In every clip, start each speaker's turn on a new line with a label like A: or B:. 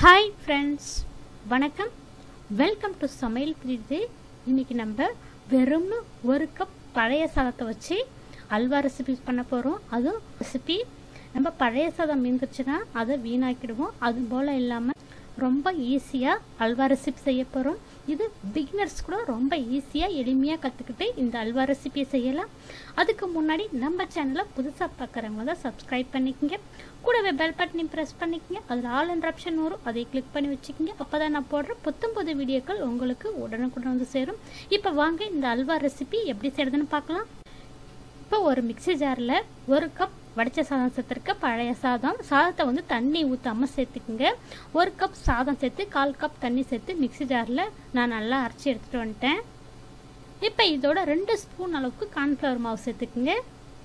A: hi friends வணக்கம் welcome to சமையல் பிரிது இன்னைக்கு நம்ம வெறும் ஒரு கப் பழைய சாதத்தை வச்சு அல்வா ரெசிபி பண்ண போகிறோம் அதுவும் ரெசிபி நம்ம பழைய சாதம் மீந்துருச்சுன்னா அதை வீணாக்கிடுவோம் அது போல் இல்லாமல் ரொம்ப ஈஸியாக அல்வா ரெசிபி செய்ய போகிறோம் இது பிகினர்ஸ் கூட ரொம்ப ஈஸியாக எளிமையாக கற்றுக்கிட்டு இந்த அல்வா ரெசிபியை செய்யலாம் அதுக்கு முன்னாடி நம்ம சேனலை புதுசாக பார்க்குறவங்க தான் சப்ஸ்கிரைப் பண்ணிக்கங்க கூடவே பெல் பட்டனையும் ப்ரெஸ் பண்ணிக்கங்க அதில் ஆல் என்ற ஆப்ஷன் வரும் அதை கிளிக் பண்ணி வச்சுக்கோங்க அப்போ தான் நான் போடுற புத்தம் புது வீடியோக்கள் உங்களுக்கு உடனுக்குடன் வந்து சேரும் இப்போ வாங்க இந்த அல்வா ரெசிபி எப்படி செய்யறதுன்னு பார்க்கலாம் இப்போ ஒரு மிக்ஸி ஜாரில் ஒரு கப் வடித்த சாதம் சேர்த்துருக்க பழைய சாதம் சாதத்தை வந்து தண்ணி ஊற்றாமல் சேர்த்துக்குங்க ஒரு கப் சாதம் சேர்த்து கால் கப் தண்ணி சேர்த்து மிக்ஸி ஜாரில் நான் நல்லா அரைச்சி எடுத்துகிட்டு வந்துட்டேன் இப்போ இதோட ரெண்டு ஸ்பூன் அளவுக்கு கார்ன்ஃப்ளவர் மாவு சேர்த்துக்குங்க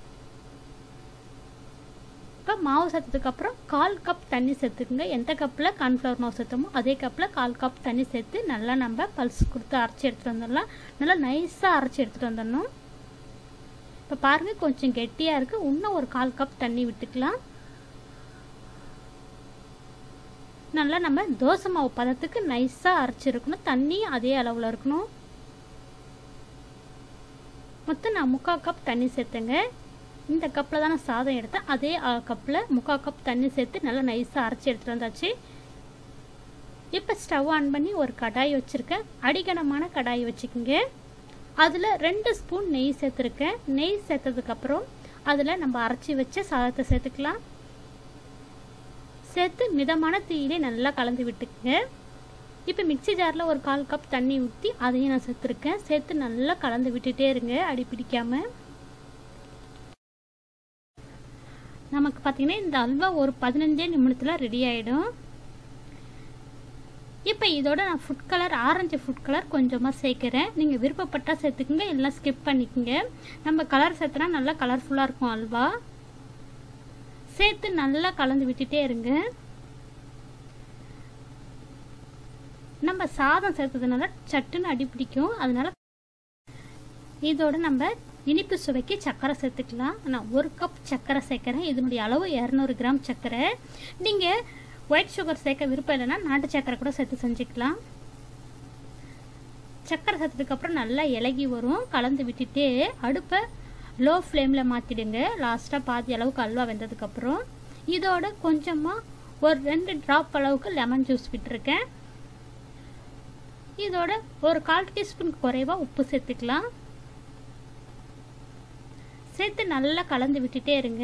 A: இப்போ மாவு சேர்த்ததுக்கப்புறம் கால் கப் தண்ணி சேர்த்துக்குங்க எந்த கப்பில் கார்ன்ஃப்ளவர் மாவு சேர்த்தோமோ அதே கப்பில் கால் கப் தண்ணி சேர்த்து நல்லா நம்ம பல்ஸ் கொடுத்து அரைச்சி எடுத்துகிட்டு வந்துடலாம் நல்லா நைஸாக அரைச்சி எடுத்துகிட்டு வந்துடணும் இப்போ பாருங்கள் கொஞ்சம் கெட்டியாக இருக்குது இன்னும் ஒரு கால் கப் தண்ணி விட்டுக்கலாம் நல்லா நம்ம தோசை மாவு பதத்துக்கு நைஸாக அரைச்சிருக்கணும் தண்ணி அதே அளவில் இருக்கணும் மொத்தம் நான் முக்கால் கப் தண்ணி சேர்த்தேங்க இந்த கப்பில் தான் நான் சாதம் எடுத்தேன் அதே கப்பில் முக்கால் கப் தண்ணி சேர்த்து நல்லா நைஸாக அரைச்சி எடுத்துகிட்டு வந்தாச்சு இப்போ ஸ்டவ் ஆன் பண்ணி ஒரு கடாய் வச்சுருக்கேன் அடிகனமான கடாய் வச்சுக்கோங்க அதில் ரெண்டு ஸ்பூன் நெய் சேர்த்துருக்கேன் நெய் சேர்த்ததுக்கப்புறம் அதில் நம்ம அரைச்சி வச்ச சாதத்தை சேர்த்துக்கலாம் சேர்த்து மிதமான தீயிலே நல்லா கலந்து விட்டுக்குங்க இப்போ மிக்சி ஜாரில் ஒரு கால் கப் தண்ணி ஊற்றி அதையும் நான் சேர்த்துருக்கேன் சேர்த்து நல்லா கலந்து விட்டுட்டே இருங்க அடி பிடிக்காமல் நமக்கு பார்த்திங்கன்னா இந்த அல்வா ஒரு பதினஞ்சே நிமிடத்தில் ரெடி ஆகிடும் இப்போ இதோட நான் food colour orange food colour கொஞ்சமாக சேர்க்குறேன் நீங்கள் விருப்பப்பட்டால் சேர்த்துக்குங்க எல்லாம் ஸ்கிப் பண்ணிக்கோங்க நம்ம கலர் சேர்த்துனா நல்லா கலர்ஃபுல்லாக இருக்கும் அல்வா சேர்த்து நல்லா கலந்து விட்டுட்டே இருங்க நம்ம சாதம் சேர்த்ததுனால சட்டுன்னு அடி பிடிக்கும் அதனால இதோட நம்ம இனிப்பு சுவைக்கு சர்க்கரை சேர்த்துக்கலாம் நான் ஒரு கப் சர்க்கரை சேர்க்குறேன் இதனுடைய அளவு இரநூறு கிராம் சர்க்கரை நீங்கள் ஒயிட் சுகர் சேர்க்க விருப்பம் இல்லைன்னா நாட்டு சர்க்கரை கூட சேர்த்து செஞ்சுக்கலாம் சர்க்கரை சேர்த்ததுக்கப்புறம் நல்லா இலகி வரும் கலந்து விட்டுட்டே அடுப்பை லோ ஃப்ளேமில் மாற்றிடுங்க லாஸ்ட்டாக பாதி அளவுக்கு அல்வா வெந்ததுக்கப்புறம் இதோட கொஞ்சமாக ஒரு ரெண்டு ட்ராப் அளவுக்கு லெமன் ஜூஸ் விட்டுருக்கேன் இதோட ஒரு கால் டீஸ்பூன் குறைவாக உப்பு சேர்த்துக்கலாம் சேர்த்து நல்லா கலந்து விட்டுட்டே இருங்க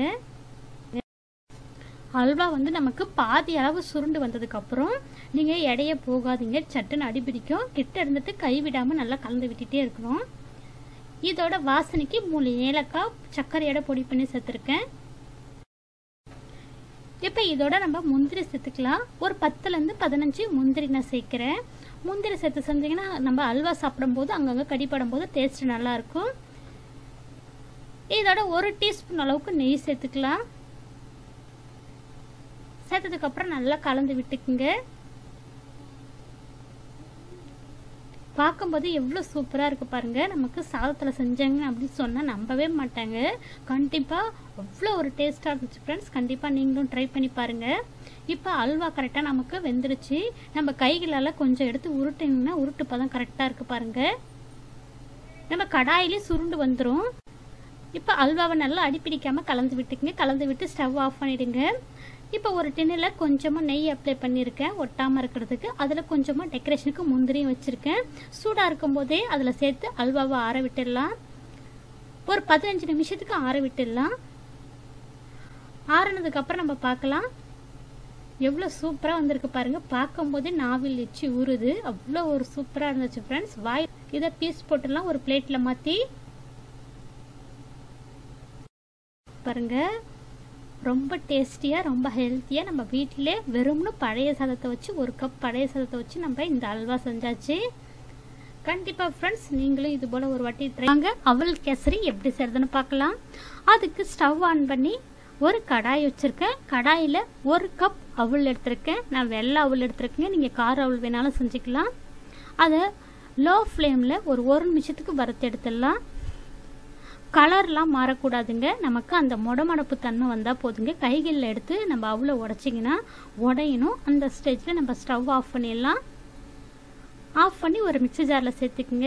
A: அல்வா வந்து நமக்கு பாதி அளவு சுருண்டு வந்ததுக்கப்புறம் நீங்கள் எடைய போகாதீங்க சட்டுன்னு அடிபிடிக்கும் கிட்ட இருந்துட்டு கைவிடாமல் நல்லா கலந்து விட்டுட்டே இருக்கணும் இதோட வாசனைக்கு மூணு ஏலக்காய் சர்க்கரையோட பொடி பண்ணி சேர்த்துருக்கேன் இப்போ இதோட நம்ம முந்திரி சேர்த்துக்கலாம் ஒரு பத்துலேருந்து பதினஞ்சு முந்திரி நான் சேர்க்குறேன் முந்திரி சேர்த்து செஞ்சீங்கன்னா நம்ம அல்வா சாப்பிடும்போது அங்கங்கே கடிப்படும் போது டேஸ்ட் நல்லாயிருக்கும் இதோட ஒரு டீஸ்பூன் அளவுக்கு நெய் சேர்த்துக்கலாம் சேர்த்ததுக்கப்புறம் நல்லா கலந்து விட்டுக்குங்க பார்க்கும்போது எவ்வளோ சூப்பராக இருக்குது பாருங்கள் நமக்கு சாதத்தில் செஞ்சாங்க அப்படின்னு சொன்னால் நம்பவே மாட்டாங்க கண்டிப்பாக அவ்வளோ ஒரு டேஸ்ட்டாக இருந்துச்சு ஃப்ரெண்ட்ஸ் கண்டிப்பாக நீங்களும் ட்ரை பண்ணி பாருங்கள் இப்போ அல்வா கரெக்டாக நமக்கு வெந்துருச்சு நம்ம கைகளால் கொஞ்சம் எடுத்து உருட்டிங்கன்னா உருட்டு பதம் கரெக்டாக இருக்குது பாருங்கள் நம்ம கடாயிலே சுருண்டு வந்துடும் இப்போ அல்வாவை நல்லா அடிப்பிடிக்காமல் கலந்து விட்டுக்குங்க கலந்து விட்டு ஸ்டவ் ஆஃப் பண்ணிவிடுங்க இப்போ ஒரு டின்னில் கொஞ்சமாக நெய் அப்ளை பண்ணியிருக்கேன் ஒட்டாமல் இருக்கிறதுக்கு அதில் கொஞ்சமாக டெக்கரேஷனுக்கு முந்திரியும் வச்சுருக்கேன் சூடாக இருக்கும்போதே அதில் சேர்த்து அல்வாவை ஆற விட்டுடலாம் ஒரு பதினஞ்சு நிமிஷத்துக்கு ஆற விட்டுடலாம் ஆறுனதுக்கப்புறம் நம்ம பார்க்கலாம் எவ்வளோ சூப்பராக வந்திருக்கு பாருங்கள் பார்க்கும்போதே நாவில் எச்சு ஊறுது அவ்வளோ ஒரு சூப்பராக இருந்துச்சு ஃப்ரெண்ட்ஸ் வாய் இதை பீஸ் போட்டுடலாம் ஒரு பிளேட்டில் மாற்றி பாருங்கள் ரொம்ப டேஸ்டியாக ரொம்ப ஹெல்த்தியாக நம்ம வீட்டிலே வெறும்னு பழைய சாதத்தை வச்சு ஒரு கப் பழைய சாதத்தை வச்சு நம்ம இந்த அல்வா செஞ்சாச்சு கண்டிப்பாக ஃப்ரெண்ட்ஸ் நீங்களும் இது போல் ஒரு வாட்டி ட்ரை வாங்க அவல் கேசரி எப்படி செய்கிறதுன்னு பார்க்கலாம் அதுக்கு ஸ்டவ் ஆன் பண்ணி ஒரு கடாய் வச்சுருக்கேன் கடாயில் ஒரு கப் அவல் எடுத்திருக்கேன் நான் வெள்ளை அவல் எடுத்திருக்கேங்க நீங்கள் கார அவல் வேணாலும் செஞ்சுக்கலாம் அதை லோ ஃப்ளேமில் ஒரு ஒரு நிமிஷத்துக்கு வறுத்து எடுத்துடலாம் கலர்லாம் மாறக்கூடாதுங்க நமக்கு அந்த மொடமடப்பு தன்மை வந்தால் போதுங்க கைகளில் எடுத்து நம்ம அவ்வளோ உடச்சிங்கன்னா உடையணும் அந்த ஸ்டேஜில் நம்ம ஸ்டவ் ஆஃப் பண்ணிடலாம் ஆஃப் பண்ணி ஒரு மிக்ஸி ஜாரில் சேர்த்துக்குங்க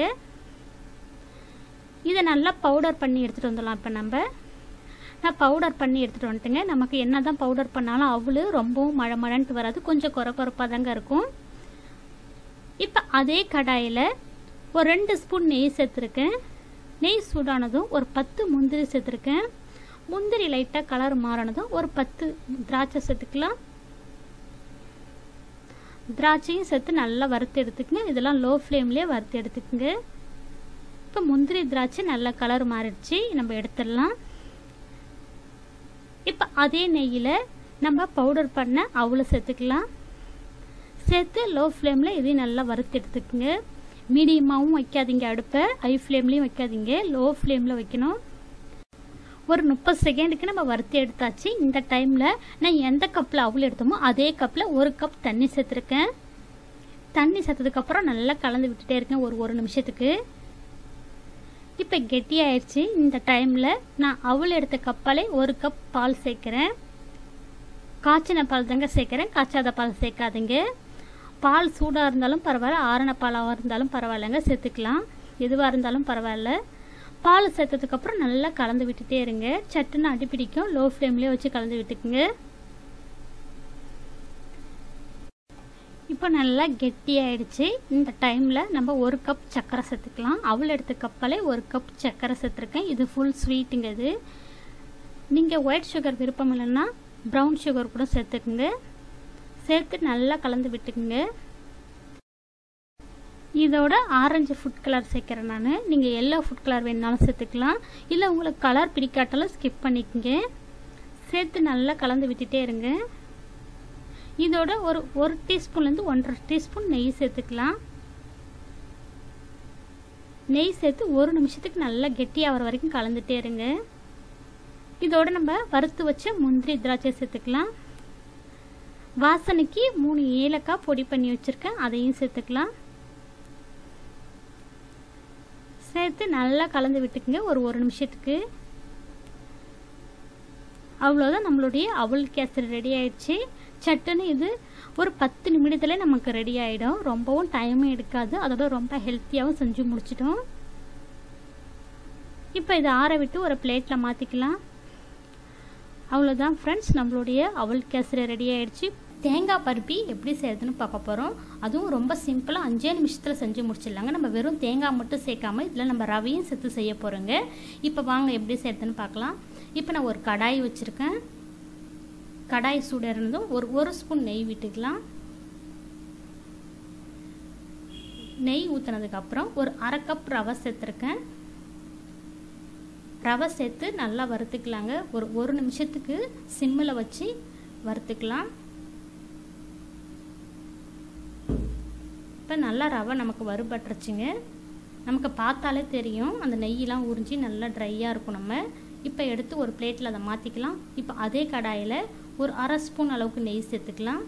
A: இதை நல்லா பவுடர் பண்ணி எடுத்துகிட்டு வந்துடலாம் இப்போ நம்ம நான் பவுடர் பண்ணி எடுத்துகிட்டு வந்துட்டுங்க நமக்கு என்ன தான் பவுடர் பண்ணாலும் அவ்வளோ ரொம்பவும் மழை மழைன்ட்டு வராது கொஞ்சம் குறை குறைப்பாக தாங்க இருக்கும் இப்போ அதே கடாயில் ஒரு ரெண்டு ஸ்பூன் நெய் சேர்த்துருக்கேன் நெய் சூடானதும் ஒரு பத்து முந்திரி சேர்த்துருக்கேன் முந்திரி லைட்டாக கலர் மாறினதும் ஒரு பத்து திராட்சை சேர்த்துக்கலாம் திராட்சையும் சேர்த்து நல்லா வறுத்து எடுத்துக்கங்க இதெல்லாம் லோ ஃப்ளேம்லேயே வறுத்து எடுத்துக்கங்க இப்போ முந்திரி திராட்சை நல்லா கலர் மாறிடுச்சு நம்ம எடுத்துடலாம் இப்போ அதே நெய்யில் நம்ம பவுடர் பண்ண அவ்வளோ சேர்த்துக்கலாம் சேர்த்து லோ ஃப்ளேமில் இதையும் நல்லா வறுத்து எடுத்துக்கோங்க மீடியமாகவும் வைக்காதீங்க அடுப்பை ஹை ஃப்ளேம்லேயும் வைக்காதீங்க லோ ஃப்ளேமில் வைக்கணும் ஒரு முப்பது செகண்டுக்கு நம்ம வறுத்து எடுத்தாச்சு இந்த டைமில் நான் எந்த கப்பில் அவ்வளோ எடுத்தோமோ அதே கப்பில் ஒரு கப் தண்ணி சேர்த்துருக்கேன் தண்ணி சேர்த்ததுக்கப்புறம் நல்லா கலந்து விட்டுட்டே இருக்கேன் ஒரு ஒரு நிமிஷத்துக்கு இப்போ கெட்டியாயிடுச்சு இந்த டைமில் நான் அவள் எடுத்த கப்பாலே ஒரு கப் பால் சேர்க்குறேன் காய்ச்சின பால் தாங்க சேர்க்குறேன் காய்ச்சாத பால் சேர்க்காதீங்க பால் சூடாக இருந்தாலும் பரவாயில்ல ஆரண பாலாக இருந்தாலும் பரவாயில்லைங்க சேர்த்துக்கலாம் எதுவாக இருந்தாலும் பரவாயில்ல பால் சேர்த்ததுக்கப்புறம் நல்லா கலந்து விட்டுட்டே இருங்க சட்டுன்னு அடி பிடிக்கும் லோ ஃப்ளேம்லேயே வச்சு கலந்து விட்டுக்குங்க இப்போ நல்லா கெட்டியாயிடுச்சு இந்த டைமில் நம்ம ஒரு கப் சர்க்கரை சேர்த்துக்கலாம் அவள் எடுத்த கப்பாலே ஒரு கப் சர்க்கரை சேர்த்துருக்கேன் இது ஃபுல் ஸ்வீட்டுங்க இது நீங்கள் ஒயிட் சுகர் விருப்பம் இல்லைன்னா ப்ரௌன் சுகர் கூட சேர்த்துக்குங்க சேர்த்து நல்லா கலந்து விட்டுக்குங்க இதோட ஆரஞ்சு ஃபுட் கலர் சேர்க்குறேன் நான் நீங்கள் எல்லோ ஃபுட் கலர் வேணுனாலும் சேர்த்துக்கலாம் இல்லை உங்களுக்கு கலர் பிடிக்காட்டாலும் ஸ்கிப் பண்ணிக்கோங்க சேர்த்து நல்லா கலந்து விட்டுட்டே இருங்க இதோட ஒரு ஒரு டீஸ்பூன்லேருந்து ஒன்றரை டீஸ்பூன் நெய் சேர்த்துக்கலாம் நெய் சேர்த்து ஒரு நிமிஷத்துக்கு நல்லா கெட்டியாகிற வரைக்கும் கலந்துட்டே இருங்க இதோட நம்ம வறுத்து வச்ச முந்திரி திராட்சை சேர்த்துக்கலாம் வாசனைக்கு மூணு ஏலக்காய் பொடி பண்ணி வச்சுருக்கேன் அதையும் சேர்த்துக்கலாம் சேர்த்து நல்லா கலந்து விட்டுக்குங்க ஒரு ஒரு நிமிஷத்துக்கு அவ்வளோதான் நம்மளுடைய அவல் கேசரி ரெடி ஆயிடுச்சு சட்டுன்னு இது ஒரு பத்து நிமிடத்தில் நமக்கு ரெடி ஆகிடும் ரொம்பவும் டைமும் எடுக்காது அதோட ரொம்ப ஹெல்த்தியாகவும் செஞ்சு முடிச்சிட்டோம் இப்போ இதை ஆற விட்டு ஒரு பிளேட்டில் மாற்றிக்கலாம் அவ்வளோதான் ஃப்ரெண்ட்ஸ் நம்மளுடைய அவல் கேசரி ரெடி ஆயிடுச்சு தேங்காய் பருப்பி எப்படி செய்யறதுன்னு பார்க்க போகிறோம் அதுவும் ரொம்ப சிம்பிளாக அஞ்சே நிமிஷத்தில் செஞ்சு முடிச்சிடலாங்க நம்ம வெறும் தேங்காய் மட்டும் சேர்க்காம இதில் நம்ம ரவையும் சேர்த்து செய்ய போகிறோங்க இப்போ வாங்க எப்படி செய்யறதுன்னு பார்க்கலாம் இப்போ நான் ஒரு கடாய் வச்சுருக்கேன் கடாய் சூடறதும் ஒரு ஒரு ஸ்பூன் நெய் விட்டுக்கலாம் நெய் ஊற்றினதுக்கப்புறம் ஒரு அரை கப் ரவை சேர்த்துருக்கேன் ரவை சேர்த்து நல்லா வறுத்துக்கலாங்க ஒரு ஒரு நிமிஷத்துக்கு சிம்மில் வச்சு வறுத்துக்கலாம் இப்போ நல்லா ரவை நமக்கு வறுபட்டுருச்சுங்க நமக்கு பார்த்தாலே தெரியும் அந்த நெய்யெலாம் உறிஞ்சி நல்லா ட்ரையாக இருக்கும் நம்ம இப்போ எடுத்து ஒரு பிளேட்டில் அதை மாற்றிக்கலாம் இப்போ அதே கடாயில் ஒரு அரை ஸ்பூன் அளவுக்கு நெய் சேர்த்துக்கலாம்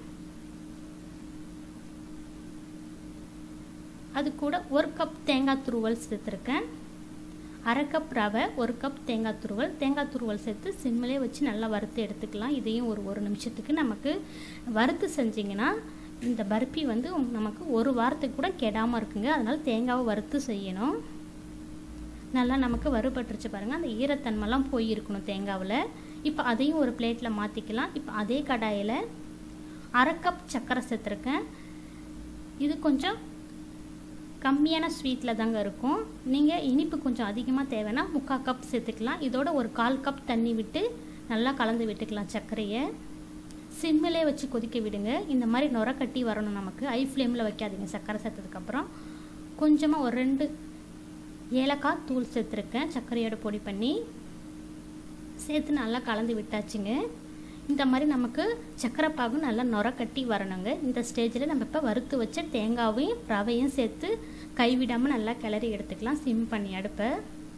A: அது கூட ஒரு கப் தேங்காய் துருவல் சேர்த்துருக்கேன் அரை கப் ரவை ஒரு கப் தேங்காய் துருவல் தேங்காய் துருவல் சேர்த்து சிம்மிலே வச்சு நல்லா வறுத்து எடுத்துக்கலாம் இதையும் ஒரு ஒரு நிமிஷத்துக்கு நமக்கு வறுத்து செஞ்சிங்கன்னா இந்த பர்பி வந்து நமக்கு ஒரு வாரத்துக்கு கூட கெடாமல் இருக்குங்க அதனால் தேங்காவை வறுத்து செய்யணும் நல்லா நமக்கு வறுபட்டுருச்சு பாருங்கள் அந்த ஈரத்தன்மைலாம் போயிருக்கணும் தேங்காவில் இப்போ அதையும் ஒரு பிளேட்டில் மாற்றிக்கலாம் இப்போ அதே கடாயில் அரை கப் சர்க்கரை சேர்த்துருக்கேன் இது கொஞ்சம் கம்மியான ஸ்வீட்டில் தாங்க இருக்கும் நீங்கள் இனிப்பு கொஞ்சம் அதிகமாக தேவைன்னா முக்கால் கப் சேர்த்துக்கலாம் இதோட ஒரு கால் கப் தண்ணி விட்டு நல்லா கலந்து விட்டுக்கலாம் சர்க்கரையை சிம்மிலே வச்சு கொதிக்க விடுங்க இந்த மாதிரி நுர கட்டி வரணும் நமக்கு ஐ ஃப்ளேமில் வைக்காதீங்க சர்க்கரை சேர்த்ததுக்கப்புறம் கொஞ்சமாக ஒரு ரெண்டு ஏலக்காய் தூள் சேர்த்துருக்கேன் சர்க்கரையோட பொடி பண்ணி சேர்த்து நல்லா கலந்து விட்டாச்சுங்க இந்த மாதிரி நமக்கு சர்க்கரை பாகு நல்லா நுர கட்டி வரணுங்க இந்த ஸ்டேஜில் நம்ம இப்போ வறுத்து வச்ச தேங்காவையும் ரவையும் சேர்த்து கைவிடாமல் நல்லா கிளறி எடுத்துக்கலாம் சிம் பண்ணி அடுப்பை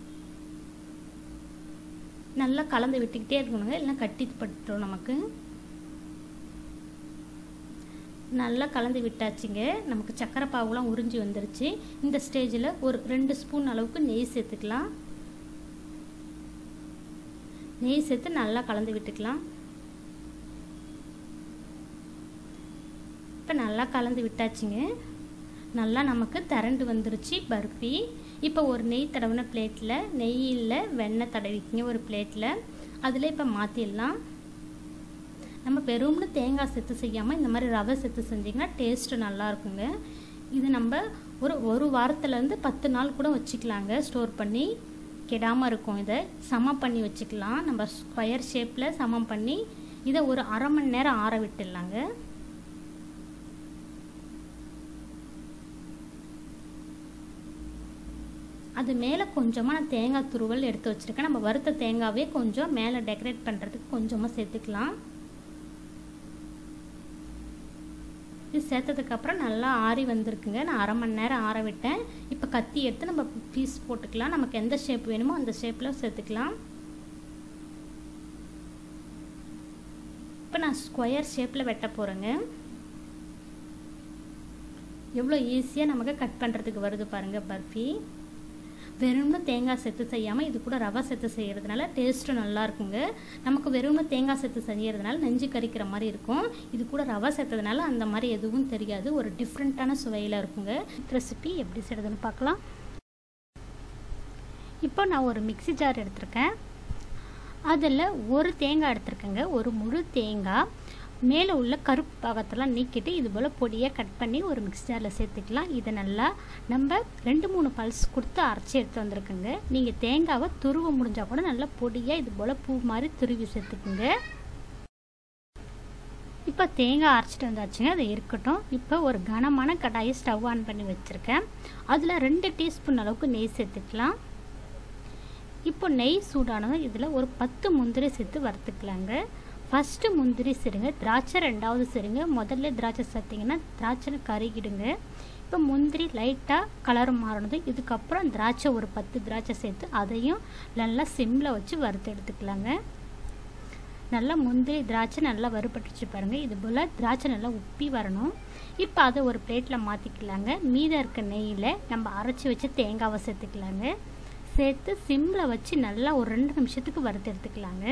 A: நல்லா கலந்து விட்டுக்கிட்டே இருக்கணுங்க இல்லைன்னா கட்டி பட்டுரும் நமக்கு நல்லா கலந்து விட்டாச்சுங்க நமக்கு சக்கரை பாகுலாம் உறிஞ்சி வந்துருச்சு இந்த ஸ்டேஜில் ஒரு ரெண்டு ஸ்பூன் அளவுக்கு நெய் சேர்த்துக்கலாம் நெய் சேர்த்து நல்லா கலந்து விட்டுக்கலாம் இப்போ நல்லா கலந்து விட்டாச்சுங்க நல்லா நமக்கு திரண்டு வந்துருச்சு பர்ஃபி இப்போ ஒரு நெய் தடவின பிளேட்டில் நெய்யில் வெண்ணெய் தடவிக்கிங்க ஒரு பிளேட்டில் அதில் இப்போ மாற்றிடலாம் நம்ம வெறும்னு தேங்காய் சேர்த்து செய்யாமல் இந்த மாதிரி ரவை சேர்த்து செஞ்சிங்கன்னா டேஸ்ட்டு நல்லா இருக்குங்க இது நம்ம ஒரு ஒரு வாரத்துலேருந்து பத்து நாள் கூட வச்சுக்கலாங்க ஸ்டோர் பண்ணி கெடாமல் இருக்கும் இதை சமம் பண்ணி வச்சுக்கலாம் நம்ம ஸ்கொயர் ஷேப்பில் சமம் பண்ணி இதை ஒரு அரை மணி நேரம் ஆற விட்டுடலாங்க அது மேலே கொஞ்சமாக நான் தேங்காய் துருவல் எடுத்து வச்சுருக்கேன் நம்ம வறுத்த தேங்காவே கொஞ்சம் மேலே டெக்கரேட் பண்ணுறதுக்கு கொஞ்சமாக சேர்த்துக்கலாம் இது சேர்த்ததுக்கப்புறம் நல்லா ஆறி வந்திருக்குங்க நான் அரை மணி நேரம் ஆற விட்டேன் இப்போ கத்தி எடுத்து நம்ம பீஸ் போட்டுக்கலாம் நமக்கு எந்த ஷேப் வேணுமோ அந்த ஷேப்பில் சேர்த்துக்கலாம் இப்போ நான் ஸ்கொயர் ஷேப்பில் வெட்ட போகிறேங்க எவ்வளோ ஈஸியாக நமக்கு கட் பண்ணுறதுக்கு வருது பாருங்கள் பர்ஃபி வெறும்னு தேங்காய் சேர்த்து செய்யாமல் இது கூட ரவை சேர்த்து செய்கிறதுனால டேஸ்ட்டும் நல்லா இருக்குங்க நமக்கு வெறும்னு தேங்காய் சேர்த்து செய்கிறதுனால நெஞ்சு கறிக்கிற மாதிரி இருக்கும் இது கூட ரவை சேர்த்ததுனால அந்த மாதிரி எதுவும் தெரியாது ஒரு டிஃப்ரெண்ட்டான சுவையில் இருக்குங்க ரெசிபி எப்படி செய்கிறதுன்னு பார்க்கலாம் இப்போ நான் ஒரு மிக்சி ஜார் எடுத்திருக்கேன் அதில் ஒரு தேங்காய் எடுத்திருக்கேங்க ஒரு முழு தேங்காய் மேலே உள்ள கருப்பு பாகத்தெல்லாம் நீக்கிட்டு இது போல் பொடியாக கட் பண்ணி ஒரு மிக்ஸ் ஜாரில் சேர்த்துக்கலாம் இதை நல்லா நம்ம ரெண்டு மூணு பல்ஸ் கொடுத்து அரைச்சி எடுத்து வந்திருக்குங்க நீங்கள் தேங்காவை துருவ முடிஞ்சால் கூட நல்லா பொடியாக இது போல் பூ மாதிரி துருவி சேர்த்துக்குங்க இப்போ தேங்காய் அரைச்சிட்டு வந்தாச்சுங்க அது இருக்கட்டும் இப்போ ஒரு கனமான கடாயை ஸ்டவ் ஆன் பண்ணி வச்சுருக்கேன் அதில் ரெண்டு டீஸ்பூன் அளவுக்கு நெய் சேர்த்துக்கலாம் இப்போ நெய் சூடானதும் இதில் ஒரு பத்து முந்திரி சேர்த்து வறுத்துக்கலாங்க ஃபஸ்ட்டு முந்திரி சரிங்க திராட்சை ரெண்டாவது சரிங்க முதல்ல திராட்சை சேர்த்திங்கன்னா திராட்சை கருகிடுங்க இப்போ முந்திரி லைட்டாக கலர் மாறினது இதுக்கப்புறம் திராட்சை ஒரு பத்து திராட்சை சேர்த்து அதையும் நல்லா சிம்மில் வச்சு வறுத்து எடுத்துக்கலாங்க நல்லா முந்திரி திராட்சை நல்லா வறுபட்டுச்சு பாருங்கள் இது போல் திராட்சை நல்லா உப்பி வரணும் இப்போ அதை ஒரு பிளேட்டில் மாற்றிக்கலாங்க மீதம் இருக்க நெய்யில் நம்ம அரைச்சி வச்சு தேங்காவை சேர்த்துக்கலாங்க சேர்த்து சிம்மில் வச்சு நல்லா ஒரு ரெண்டு நிமிஷத்துக்கு வறுத்து எடுத்துக்கலாங்க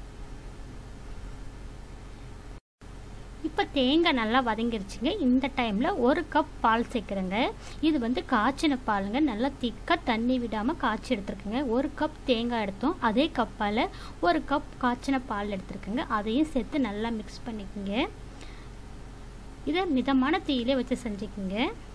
A: இப்போ தேங்காய் நல்லா வதங்கிருச்சுங்க இந்த டைமில் ஒரு கப் பால் சேர்க்குறேங்க இது வந்து காய்ச்சின பாலுங்க நல்லா திக்காக தண்ணி விடாமல் காய்ச்சி எடுத்துருக்குங்க ஒரு கப் தேங்காய் எடுத்தோம் அதே கப்பால் ஒரு கப் காய்ச்சின பால் எடுத்துருக்குங்க அதையும் சேர்த்து நல்லா மிக்ஸ் பண்ணிக்கோங்க இதை மிதமான தீயிலே வச்சு செஞ்சுக்கோங்க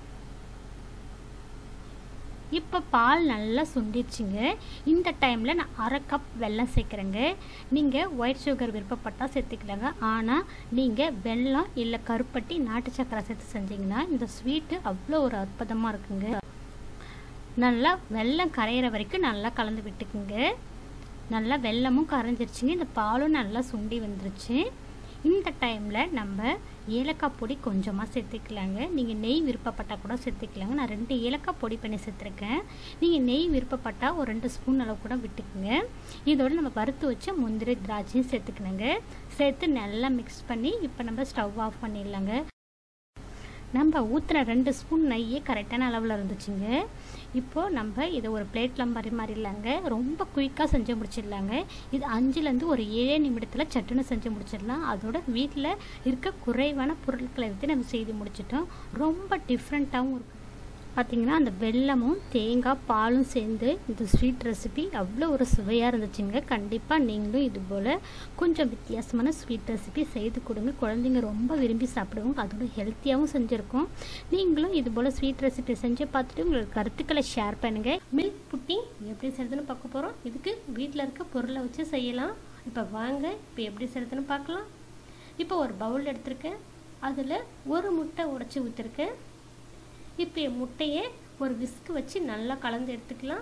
A: இப்போ பால் நல்லா சுண்டிடுச்சுங்க இந்த டைமில் நான் அரை கப் வெல்லம் சேர்க்குறேங்க நீங்கள் ஒயிட் சுகர் விருப்பப்பட்டால் சேர்த்துக்கலாங்க ஆனால் நீங்கள் வெல்லம் இல்லை கருப்பட்டி நாட்டு சக்கரை சேர்த்து செஞ்சிங்கன்னா இந்த ஸ்வீட்டு அவ்வளோ ஒரு அற்புதமாக இருக்குங்க நல்லா வெல்லம் கரையிற வரைக்கும் நல்லா கலந்து விட்டுக்குங்க நல்லா வெல்லமும் கரைஞ்சிருச்சுங்க இந்த பாலும் நல்லா சுண்டி வந்துருச்சு இந்த டைமில் நம்ம ஏலக்காய் பொடி கொஞ்சமாக சேர்த்துக்கலாங்க நீங்கள் நெய் விருப்பப்பட்டால் கூட சேர்த்துக்கலாங்க நான் ரெண்டு ஏலக்காய் பொடி பண்ணி சேர்த்துருக்கேன் நீங்கள் நெய் விருப்பப்பட்டால் ஒரு ரெண்டு ஸ்பூன் அளவு கூட விட்டுக்குங்க இதோடு நம்ம வறுத்து வச்ச முந்திரி திராட்சையும் சேர்த்துக்கணுங்க சேர்த்து நல்லா மிக்ஸ் பண்ணி இப்போ நம்ம ஸ்டவ் ஆஃப் பண்ணிடலாங்க நம்ம ஊற்றுன ரெண்டு ஸ்பூன் நெய்யே கரெக்டான அளவில் இருந்துச்சுங்க இப்போது நம்ம இதை ஒரு பிளேட்டில் பரிமாறிடலாங்க ரொம்ப குயிக்காக செஞ்சு முடிச்சிடலாங்க இது அஞ்சுலேருந்து ஒரு ஏழே நிமிடத்தில் சட்டுன்னு செஞ்சு முடிச்சிடலாம் அதோட வீட்டில் இருக்க குறைவான பொருட்களை எடுத்து நம்ம செய்து முடிச்சிட்டோம் ரொம்ப டிஃப்ரெண்ட்டாகவும் இருக்கும் பார்த்திங்கன்னா அந்த வெல்லமும் தேங்காய் பாலும் சேர்ந்து இந்த ஸ்வீட் ரெசிபி அவ்வளோ ஒரு சுவையாக இருந்துச்சுங்க கண்டிப்பாக நீங்களும் இது போல் கொஞ்சம் வித்தியாசமான ஸ்வீட் ரெசிபி செய்து கொடுங்க குழந்தைங்க ரொம்ப விரும்பி சாப்பிடுவாங்க அதோட ஹெல்த்தியாகவும் செஞ்சுருக்கோம் நீங்களும் இது போல் ஸ்வீட் ரெசிபி செஞ்சு பார்த்துட்டு உங்களுக்கு கருத்துக்களை ஷேர் பண்ணுங்கள் மில்க் புட்டிங் எப்படி செய்கிறதுன்னு பார்க்க போகிறோம் இதுக்கு வீட்டில் இருக்க பொருளை வச்சு செய்யலாம் இப்போ வாங்க இப்போ எப்படி செய்கிறதுன்னு பார்க்கலாம் இப்போ ஒரு பவுல் எடுத்திருக்கேன் அதில் ஒரு முட்டை உடச்சி ஊற்றிருக்கேன் இப்போ முட்டையை ஒரு விஸ்கு வச்சு நல்லா கலந்து எடுத்துக்கலாம்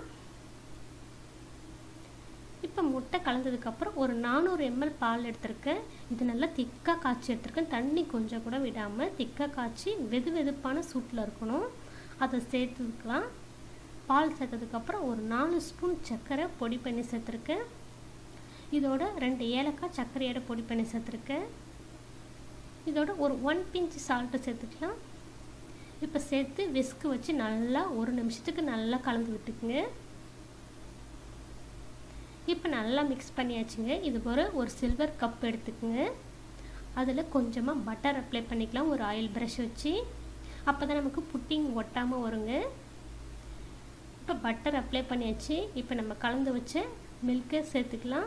A: இப்போ முட்டை கலந்ததுக்கப்புறம் ஒரு நானூறு எம்எல் பால் எடுத்திருக்கேன் இது நல்லா திக்காக காய்ச்சி எடுத்திருக்கேன் தண்ணி கொஞ்சம் கூட விடாமல் திக்காக காய்ச்சி வெது வெதுப்பான சூட்டில் இருக்கணும் அதை சேர்த்துக்கலாம் பால் சேர்த்ததுக்கப்புறம் ஒரு நாலு ஸ்பூன் சர்க்கரை பொடி பண்ணி சேர்த்துருக்கேன் இதோட ரெண்டு ஏலக்காய் சர்க்கரையோட பொடி பண்ணி சேர்த்துருக்கேன் இதோட ஒரு ஒன் பிஞ்ச் சால்ட்டு சேர்த்துக்கலாம் இப்போ சேர்த்து விஸ்கு வச்சு நல்லா ஒரு நிமிஷத்துக்கு நல்லா கலந்து விட்டுக்குங்க இப்போ நல்லா மிக்ஸ் பண்ணியாச்சுங்க இது போல் ஒரு சில்வர் கப் எடுத்துக்கோங்க அதில் கொஞ்சமாக பட்டர் அப்ளை பண்ணிக்கலாம் ஒரு ஆயில் ப்ரஷ் வச்சு அப்போ தான் நமக்கு புட்டிங் ஒட்டாமல் வருங்க இப்போ பட்டர் அப்ளை பண்ணியாச்சு இப்போ நம்ம கலந்து வச்ச மில்க்கை சேர்த்துக்கலாம்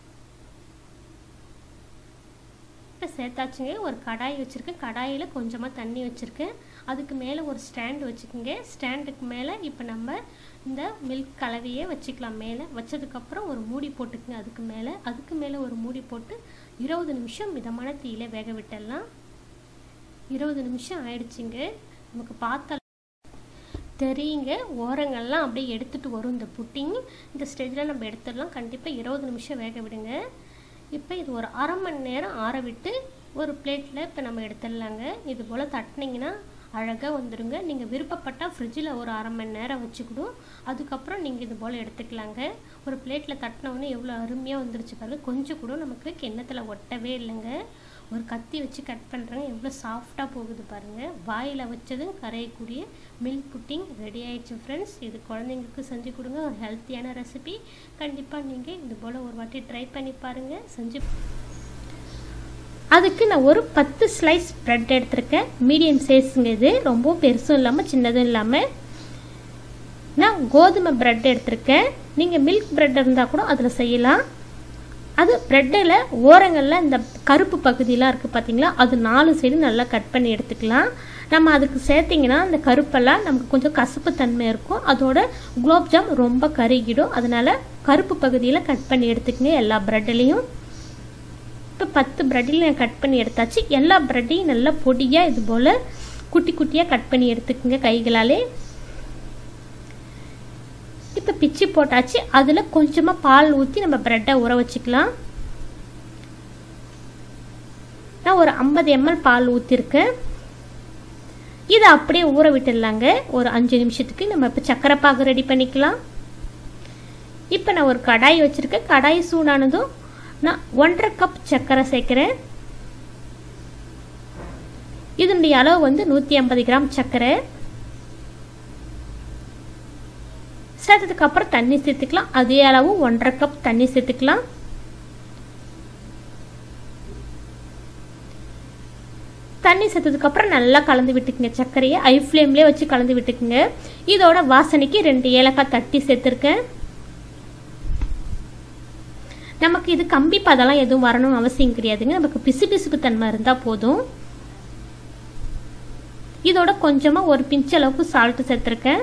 A: இப்போ சேர்த்தாச்சுங்க ஒரு கடாய் வச்சுருக்கேன் கடாயில் கொஞ்சமாக தண்ணி வச்சுருக்கேன் அதுக்கு மேலே ஒரு ஸ்டாண்டு வச்சுக்கோங்க ஸ்டாண்டுக்கு மேலே இப்போ நம்ம இந்த மில்க் கலவையே வச்சுக்கலாம் மேலே வச்சதுக்கப்புறம் ஒரு மூடி போட்டுக்குங்க அதுக்கு மேலே அதுக்கு மேலே ஒரு மூடி போட்டு இருபது நிமிஷம் மிதமான தீயில வேக விட்டுடலாம் இருபது நிமிஷம் ஆயிடுச்சுங்க நமக்கு பார்த்தா தெரியுங்க ஓரங்கள்லாம் அப்படியே எடுத்துகிட்டு வரும் இந்த புட்டிங் இந்த ஸ்டேஜில் நம்ம எடுத்துடலாம் கண்டிப்பாக இருபது நிமிஷம் வேக விடுங்க இப்போ இது ஒரு அரை மணி நேரம் ஆற விட்டு ஒரு பிளேட்டில் இப்போ நம்ம எடுத்துடலாங்க இது போல் தட்டினீங்கன்னா அழகாக வந்துடுங்க நீங்கள் விருப்பப்பட்டால் ஃப்ரிட்ஜில் ஒரு அரை மணி நேரம் வச்சுக்கிடும் அதுக்கப்புறம் நீங்கள் இது போல் எடுத்துக்கலாங்க ஒரு பிளேட்டில் தட்டினோடனே எவ்வளோ அருமையாக வந்துருச்சு பாருங்கள் கொஞ்சம் கூட நமக்கு கிண்ணத்தில் ஒட்டவே இல்லைங்க ஒரு கத்தி வச்சு கட் பண்ணுறாங்க எவ்வளோ சாஃப்டாக போகுது பாருங்கள் வாயில் வச்சதும் கரையக்கூடிய மில்க் புட்டிங் ரெடி ஆயிடுச்சு ஃப்ரெண்ட்ஸ் இது குழந்தைங்களுக்கு செஞ்சு கொடுங்க ஒரு ஹெல்த்தியான ரெசிபி கண்டிப்பாக நீங்கள் இது போல் ஒரு வாட்டி ட்ரை பண்ணி பாருங்கள் செஞ்சு அதுக்கு நான் ஒரு பத்து ஸ்லைஸ் ப்ரெட் எடுத்திருக்கேன் மீடியம் சைஸுங்க இது ரொம்ப பெருசும் இல்லாமல் சின்னதும் இல்லாமல் நான் கோதுமை ப்ரெட் எடுத்திருக்கேன் நீங்கள் மில்க் ப்ரெட் இருந்தால் கூட அதில் செய்யலாம் அது ப்ரெட்டில் ஓரங்களில் இந்த கருப்பு பகுதியெலாம் இருக்குது பார்த்தீங்களா அது நாலு சைடு நல்லா கட் பண்ணி எடுத்துக்கலாம் நம்ம அதுக்கு சேர்த்திங்கன்னா அந்த கருப்பெல்லாம் நமக்கு கொஞ்சம் கசப்பு தன்மை இருக்கும் அதோட குலோப்ஜாம் ரொம்ப கருகிடும் அதனால் கருப்பு பகுதியில் கட் பண்ணி எடுத்துக்கங்க எல்லா ப்ரெட்லேயும் இப்போ பத்து ப்ரெட்டில் நான் கட் பண்ணி எடுத்தாச்சு எல்லா ப்ரெட்டையும் நல்லா பொடியாக இது போல் குட்டி குட்டியாக கட் பண்ணி எடுத்துக்கோங்க கைகளாலே இப்போ பிச்சு போட்டாச்சு அதில் கொஞ்சமாக பால் ஊற்றி நம்ம ப்ரெட்டை ஊற வச்சுக்கலாம் நான் ஒரு ஐம்பது எம்எல் பால் ஊற்றிருக்கேன் இதை அப்படியே ஊற விட்டுடலாங்க ஒரு அஞ்சு நிமிஷத்துக்கு நம்ம இப்போ சக்கரை பாகு ரெடி பண்ணிக்கலாம் இப்போ நான் ஒரு கடாய் வச்சுருக்கேன் கடாய் சூடானதும் நான் ஒன்றரை கப் சர்க்கரை சேர்க்குறேன் இதனுடைய அளவு வந்து நூற்றி ஐம்பது கிராம் சர்க்கரை சேர்த்ததுக்கு அப்புறம் தண்ணி சேர்த்துக்கலாம் அதே அளவு ஒன்றரை கப் தண்ணி சேர்த்துக்கலாம் தண்ணி சேர்த்ததுக்கு அப்புறம் நல்லா கலந்து விட்டுக்குங்க சர்க்கரையை ஐ ஃப்ளேம்லேயே வச்சு கலந்து விட்டுக்குங்க இதோட வாசனைக்கு ரெண்டு ஏலக்காய் தட்டி சேர்த்துருக்கேன் நமக்கு இது கம்பி பதெல்லாம் எதுவும் வரணும் அவசியம் கிடையாதுங்க நமக்கு பிசு பிசுப்பு தன்மை இருந்தால் போதும் இதோட கொஞ்சமாக ஒரு பிஞ்ச் அளவுக்கு சால்ட்டு சேர்த்துருக்கேன்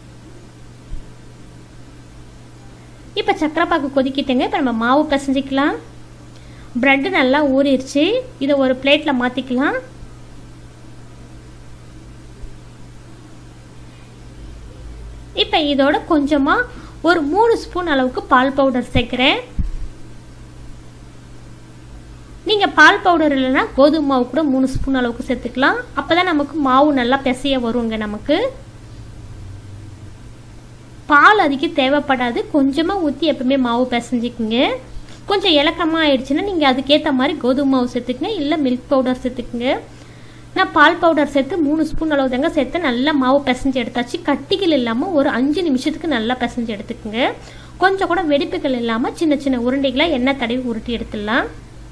A: இப்போ சக்கரை பாக்கு கொதிக்கிட்டேங்க இப்போ நம்ம மாவு பிசைஞ்சிக்கலாம் ப்ரெட்டு நல்லா ஊறிடுச்சு இதை ஒரு பிளேட்டில் மாற்றிக்கலாம் இப்போ இதோட கொஞ்சமாக ஒரு மூணு ஸ்பூன் அளவுக்கு பால் பவுடர் சேர்க்குறேன் நீங்கள் பால் பவுடர் இல்லைன்னா கோதுமை மாவு கூட மூணு ஸ்பூன் அளவுக்கு சேர்த்துக்கலாம் அப்போ தான் நமக்கு மாவு நல்லா பிசைய வருங்க நமக்கு பால் அதிகம் தேவைப்படாது கொஞ்சமாக ஊற்றி எப்பவுமே மாவு பிசைஞ்சிக்குங்க கொஞ்சம் இலக்கமாக ஆயிடுச்சுன்னா நீங்கள் அதுக்கேற்ற மாதிரி கோதுமை மாவு சேர்த்துக்குங்க இல்லை மில்க் பவுடர் சேர்த்துக்குங்க நான் பால் பவுடர் சேர்த்து மூணு ஸ்பூன் அளவு தாங்க சேர்த்து நல்லா மாவு பிசைஞ்சு எடுத்தாச்சு கட்டிகள் இல்லாமல் ஒரு அஞ்சு நிமிஷத்துக்கு நல்லா பிசைஞ்சு எடுத்துக்குங்க கொஞ்சம் கூட வெடிப்புகள் இல்லாமல் சின்ன சின்ன உருண்டைகளாக எண்ணெய் தடவி உருட்டி எடுத்துடலாம்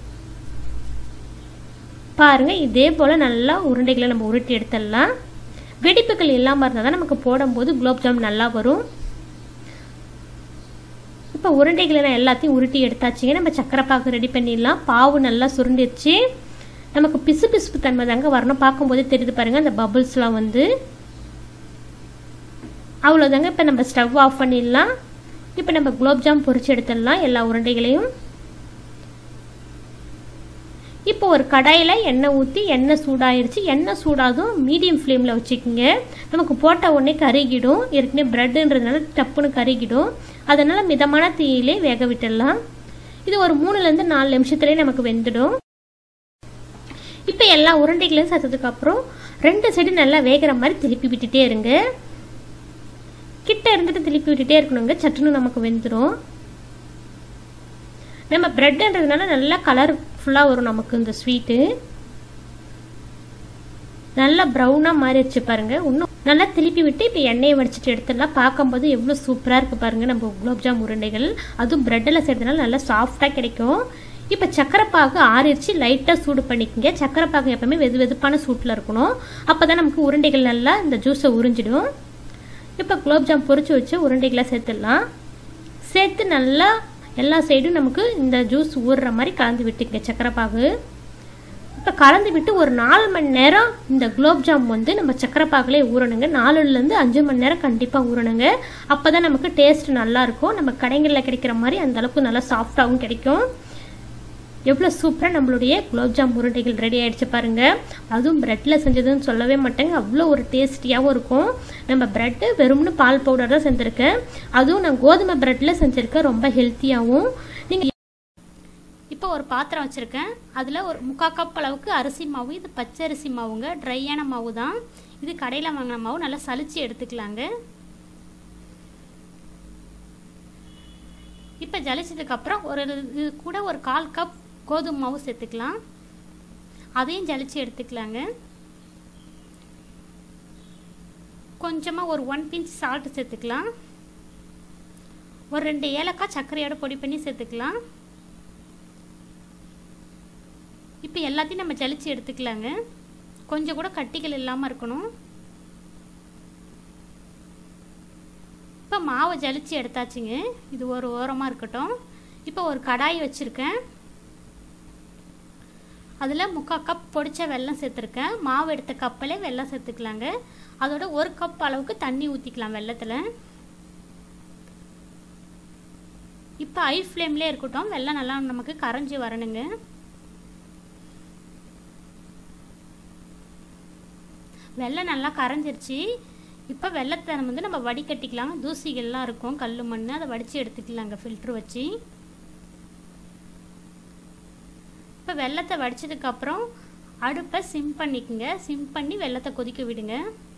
A: பாருங்கள் இதே போல் நல்லா உருண்டைகளை நம்ம உருட்டி எடுத்துடலாம் வெடிப்புகள் இல்லாமல் இருந்தால் தான் நமக்கு போடும்போது குலோப்ஜாம் நல்லா வரும் இப்போ உருண்டைகளை நான் எல்லாத்தையும் உருட்டி எடுத்தாச்சுங்க நம்ம சக்கரை பாக்கு ரெடி பண்ணிடலாம் பாவு நல்லா சுருண்டிடுச்சு நமக்கு பிசு பிசுப்பு தன்மை தாங்க வரணும் பார்க்கும்போதே தெரியுது பாருங்கள் அந்த பபுள்ஸ்லாம் வந்து அவ்வளோதாங்க இப்போ நம்ம ஸ்டவ் ஆஃப் பண்ணிடலாம் இப்போ நம்ம குலோப்ஜாம் பொரிச்சு எடுத்துடலாம் எல்லா உருண்டைகளையும் இப்போ ஒரு கடாயில் எண்ணெய் ஊற்றி எண்ணெய் சூடாயிருச்சு எண்ணெய் சூடாதும் மீடியம் ஃப்ளேமில் வச்சுக்கோங்க நமக்கு போட்ட உடனே கருகிடும் ஏற்கனவே ப்ரெட்டுன்றதுனால டப்புன்னு கருகிடும் அதனால் மிதமான தீயிலே வேக விட்டுடலாம் இது ஒரு மூணுலேருந்து நாலு நிமிஷத்துலேயே நமக்கு வெந்துடும் இப்போ எல்லா உருண்டைகளையும் சேர்த்ததுக்கப்புறம் ரெண்டு சைடு நல்லா வேகிற மாதிரி திருப்பி விட்டுட்டே இருங்க கிட்ட இருந்துட்டு திருப்பி விட்டுட்டே இருக்கணுங்க சட்டுன்னு நமக்கு வெந்துடும் நம்ம ப்ரெட்டுன்றதுனால நல்லா கலர்ஃபுல்லாக வரும் நமக்கு இந்த ஸ்வீட்டு நல்லா ப்ரௌனாக மாறிடுச்சு பாருங்கள் இன்னும் நல்லா திருப்பி விட்டு இப்போ எண்ணெயை வடிச்சிட்டு எடுத்துடலாம் பார்க்கும்போது எவ்வளோ சூப்பராக இருக்குது பாருங்கள் நம்ம குலோப்ஜாம் உருண்டைகள் அதுவும் ப்ரெட்டில் செய்கிறதுனால நல்லா சாஃப்டாக கிடைக்கும் இப்போ சக்கரைப்பாகு ஆறிடுச்சு லைட்டாக சூடு பண்ணிக்கங்க சக்கரைப்பாகு எப்பவுமே வெது வெதுப்பான சூட்டில் இருக்கணும் அப்போ தான் நமக்கு உருண்டைகள் நல்லா இந்த ஜூஸை உறிஞ்சிடும் இப்போ குலோப்ஜாம் பொரிச்சு வச்சு உருண்டைகளை சேர்த்துடலாம் சேர்த்து நல்லா எல்லா சைடும் நமக்கு இந்த ஜூஸ் ஊறுற மாதிரி கலந்து விட்டுங்க சக்கரைப்பாகு இப்போ கலந்து விட்டு ஒரு நாலு மணி நேரம் இந்த குலோப்ஜாம் வந்து நம்ம சக்கரைப்பாகுலே ஊறணுங்க நாலுலேருந்து அஞ்சு மணி நேரம் கண்டிப்பாக ஊறணுங்க அப்போ தான் நமக்கு டேஸ்ட் நல்லாயிருக்கும் நம்ம கடைகளில் கிடைக்கிற மாதிரி அந்த அளவுக்கு நல்லா சாஃப்டாகவும் கிடைக்கும் எவ்வளோ சூப்பராக நம்மளுடைய குலோப்ஜாம் உருண்டைகள் ரெடி ஆகிடுச்சு பாருங்கள் அதுவும் ப்ரெட்டில் செஞ்சதுன்னு சொல்லவே மாட்டேங்க அவ்வளோ ஒரு டேஸ்டியாகவும் இருக்கும் நம்ம ப்ரெட்டு வெறும்னு பால் பவுடர் தான் செஞ்சுருக்கேன் அதுவும் நான் கோதுமை ப்ரெட்டில் செஞ்சுருக்கேன் ரொம்ப ஹெல்த்தியாகவும் நீங்கள் இப்போ ஒரு பாத்திரம் வச்சுருக்கேன் அதில் ஒரு முக்கால் கப் அளவுக்கு அரிசி மாவு இது பச்சை அரிசி மாவுங்க ட்ரையான மாவு தான் இது கடையில் வாங்கின மாவு நல்லா சளிச்சு எடுத்துக்கலாங்க இப்போ ஜலிச்சதுக்கப்புறம் ஒரு இது கூட ஒரு கால் கப் கோதுமை மாவு சேர்த்துக்கலாம் அதையும் ஜலிச்சு எடுத்துக்கலாங்க கொஞ்சமாக ஒரு ஒன் பிஞ்ச் சால்ட் சேர்த்துக்கலாம் ஒரு ரெண்டு ஏலக்காய் சர்க்கரையோட பொடி பண்ணி சேர்த்துக்கலாம் இப்போ எல்லாத்தையும் நம்ம ஜலிச்சு எடுத்துக்கலாங்க கொஞ்சம் கூட கட்டிகள் இல்லாமல் இருக்கணும் இப்போ மாவை ஜலிச்சு எடுத்தாச்சுங்க இது ஒரு ஓரமாக இருக்கட்டும் இப்போ ஒரு கடாய் வச்சுருக்கேன் அதில் முக்கால் கப் பொடிச்ச வெல்லம் சேர்த்துருக்கேன் மாவு எடுத்த கப்பிலே வெல்லம் சேர்த்துக்கலாங்க அதோட ஒரு கப் அளவுக்கு தண்ணி ஊற்றிக்கலாம் வெள்ளத்தில் இப்போ ஐ ஃப்ளேம்லேயே இருக்கட்டும் வெல்லம் நல்லா நமக்கு கரைஞ்சி வரணுங்க வெள்ளம் நல்லா கரைஞ்சிருச்சு இப்போ வெள்ளத்தை வந்து நம்ம வடிகட்டிக்கலாம் தூசிகள்லாம் இருக்கும் கல் மண் அதை வடித்து எடுத்துக்கலாங்க ஃபில்ட்ரு வச்சு இப்போ வெள்ளத்தை வடித்ததுக்கப்புறம் அடுப்பை சிம் பண்ணிக்கோங்க சிம் பண்ணி வெள்ளத்தை கொதிக்க விடுங்க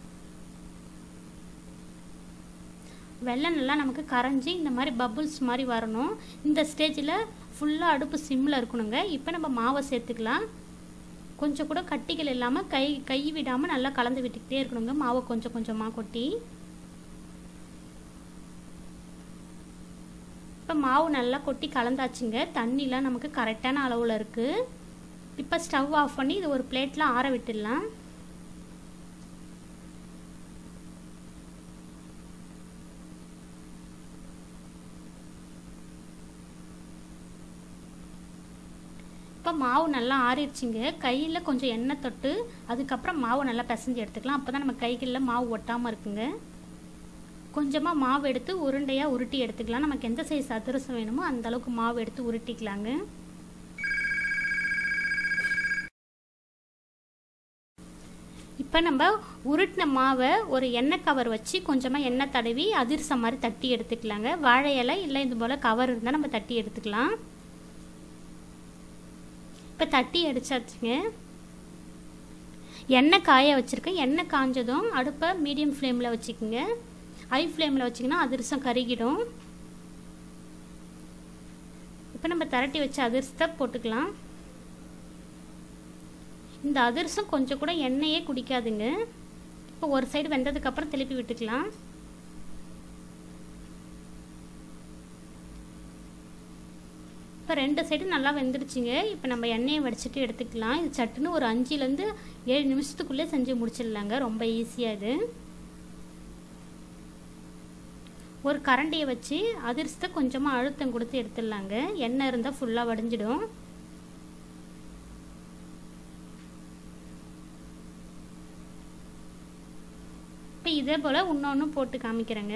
A: வெள்ளம் நல்லா நமக்கு கரைஞ்சி இந்த மாதிரி பபுள்ஸ் மாதிரி வரணும் இந்த ஸ்டேஜில் ஃபுல்லாக அடுப்பு சிம்மில் இருக்கணுங்க இப்போ நம்ம மாவை சேர்த்துக்கலாம் கொஞ்சம் கூட கட்டிகள் இல்லாமல் கை கை விடாமல் நல்லா கலந்து விட்டுக்கிட்டே இருக்கணுங்க மாவை கொஞ்சம் கொஞ்சமாக கொட்டி இப்போ மாவு நல்லா கொட்டி கலந்தாச்சுங்க தண்ணிலாம் நமக்கு கரெக்டான அளவில் இருக்குது இப்போ ஸ்டவ் ஆஃப் பண்ணி இது ஒரு பிளேட்டில் ஆற விட்டுடலாம் இப்போ மாவு நல்லா ஆறிடுச்சிங்க கையில் கொஞ்சம் எண்ணெய் தொட்டு அதுக்கப்புறம் மாவு நல்லா பிசைஞ்சு எடுத்துக்கலாம் அப்போ தான் நம்ம கைகளில் மாவு ஒட்டாமல் இருக்குங்க கொஞ்சமாக மாவு எடுத்து உருண்டையாக உருட்டி எடுத்துக்கலாம் நமக்கு எந்த சைஸ் அதிரசம் வேணுமோ அந்த அளவுக்கு மாவு எடுத்து உருட்டிக்கலாங்க இப்போ நம்ம உருட்டின மாவை ஒரு எண்ணெய் கவர் வச்சு கொஞ்சமாக எண்ணெய் தடவி அதிரசம் மாதிரி தட்டி எடுத்துக்கலாங்க வாழை இலை இல்லை இது போல் கவர் இருந்தால் நம்ம தட்டி எடுத்துக்கலாம் இப்போ தட்டி அடிச்சாச்சுங்க எண்ணெய் காய வச்சுருக்கேன் எண்ணெய் காஞ்சதும் அடுப்பை மீடியம் ஃப்ளேமில் வச்சுக்கோங்க ஹை ஃப்ளேமில் வச்சிங்கன்னா அதிரசம் கருகிடும் இப்போ நம்ம திரட்டி வச்ச அதிரசத்தை போட்டுக்கலாம் இந்த அதிரசம் கொஞ்சம் கூட எண்ணெயே குடிக்காதுங்க இப்போ ஒரு சைடு வெந்ததுக்கப்புறம் திருப்பி விட்டுக்கலாம் இப்போ ரெண்டு சைடு நல்லா வெந்துடுச்சுங்க இப்போ நம்ம எண்ணெயை வடிச்சிட்டு எடுத்துக்கலாம் இது சட்டுன்னு ஒரு அஞ்சுலேருந்து ஏழு நிமிஷத்துக்குள்ளே செஞ்சு முடிச்சிடலாங்க ரொம்ப ஈஸியாக இது ஒரு கரண்டியை வச்சு அதிர்ஷ்டத்தை கொஞ்சமாக அழுத்தம் கொடுத்து எடுத்துடலாங்க எண்ணெய் இருந்தால் ஃபுல்லாக வடிஞ்சிடும் இப்போ இதே போல் இன்னொன்று போட்டு காமிக்கிறேங்க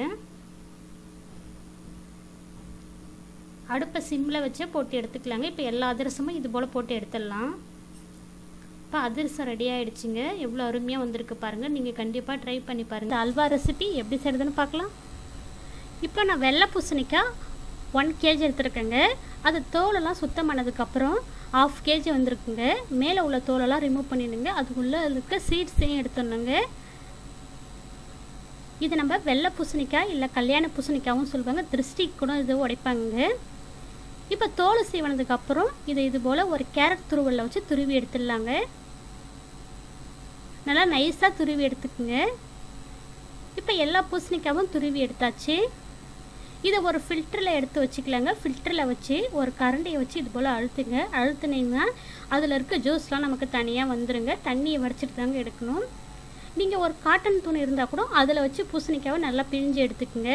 A: அடுப்பை சிம்மில் வச்சே போட்டு எடுத்துக்கலாங்க இப்போ எல்லா அதிரசமும் இது போல் போட்டு எடுத்துடலாம் இப்போ அதிரசம் ரெடி ஆகிடுச்சிங்க எவ்வளோ அருமையாக வந்திருக்கு பாருங்கள் நீங்கள் கண்டிப்பாக ட்ரை பண்ணி பாருங்கள் அல்வா ரெசிபி எப்படி செய்கிறதுன்னு பார்க்கலாம் இப்போ நான் வெள்ளை பூசணிக்காய் ஒன் கேஜி எடுத்துருக்கேங்க அது தோலெல்லாம் சுத்தம் பண்ணதுக்கப்புறம் ஆஃப் கேஜி வந்திருக்குங்க மேலே உள்ள தோலெல்லாம் ரிமூவ் பண்ணிடுங்க அதுக்குள்ளே இருக்க சீட்ஸையும் எடுத்துடணுங்க இது நம்ம வெள்ளை பூசணிக்காய் இல்லை கல்யாண பூசணிக்காவும் சொல்லுவாங்க திருஷ்டி கூட இது உடைப்பாங்க இப்போ தோல் சீவனதுக்கப்புறம் இதை இது போல் ஒரு கேரட் துருவலில் வச்சு துருவி எடுத்துடலாங்க நல்லா நைஸாக துருவி எடுத்துக்குங்க இப்போ எல்லா பூசணிக்காவும் துருவி எடுத்தாச்சு இதை ஒரு ஃபில்டரில் எடுத்து வச்சுக்கலாங்க ஃபில்டரில் வச்சு ஒரு கரண்டியை வச்சு இது போல் அழுத்துங்க அழுத்துனீங்கன்னா அதில் இருக்க ஜூஸ்லாம் நமக்கு தனியாக வந்துடுங்க தண்ணியை வடிச்சிட்டு தாங்க எடுக்கணும் நீங்கள் ஒரு காட்டன் துணி இருந்தால் கூட அதில் வச்சு பூசணிக்காவை நல்லா பிழிஞ்சு எடுத்துக்குங்க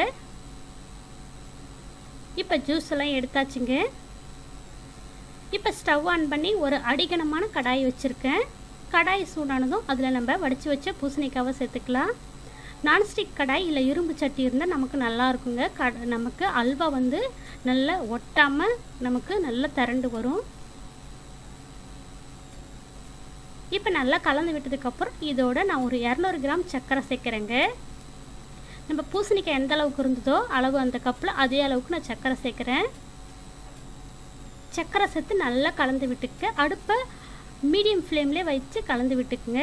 A: இப்போ ஜூஸ் எல்லாம் எடுத்தாச்சுங்க இப்போ ஸ்டவ் ஆன் பண்ணி ஒரு அடிகனமான கடாய் வச்சுருக்கேன் கடாய் சூடானதும் அதில் நம்ம வடித்து வச்ச பூசணிக்காவை சேர்த்துக்கலாம் நான்ஸ்டிக் கடாய் இல்லை இரும்பு சட்டி இருந்தால் நமக்கு நல்லா இருக்குங்க க நமக்கு அல்வா வந்து நல்லா ஒட்டாமல் நமக்கு நல்லா திரண்டு வரும் இப்போ நல்லா கலந்து விட்டதுக்கப்புறம் இதோட நான் ஒரு இரநூறு கிராம் சர்க்கரை சேர்க்குறேங்க நம்ம பூசணிக்காய் எந்த அளவுக்கு இருந்ததோ அளவு அந்த கப்பில் அதே அளவுக்கு நான் சர்க்கரை சேர்க்குறேன் சர்க்கரை சேர்த்து நல்லா கலந்து விட்டுக்க அடுப்பை மீடியம் ஃப்ளேம்லேயே வச்சு கலந்து விட்டுக்குங்க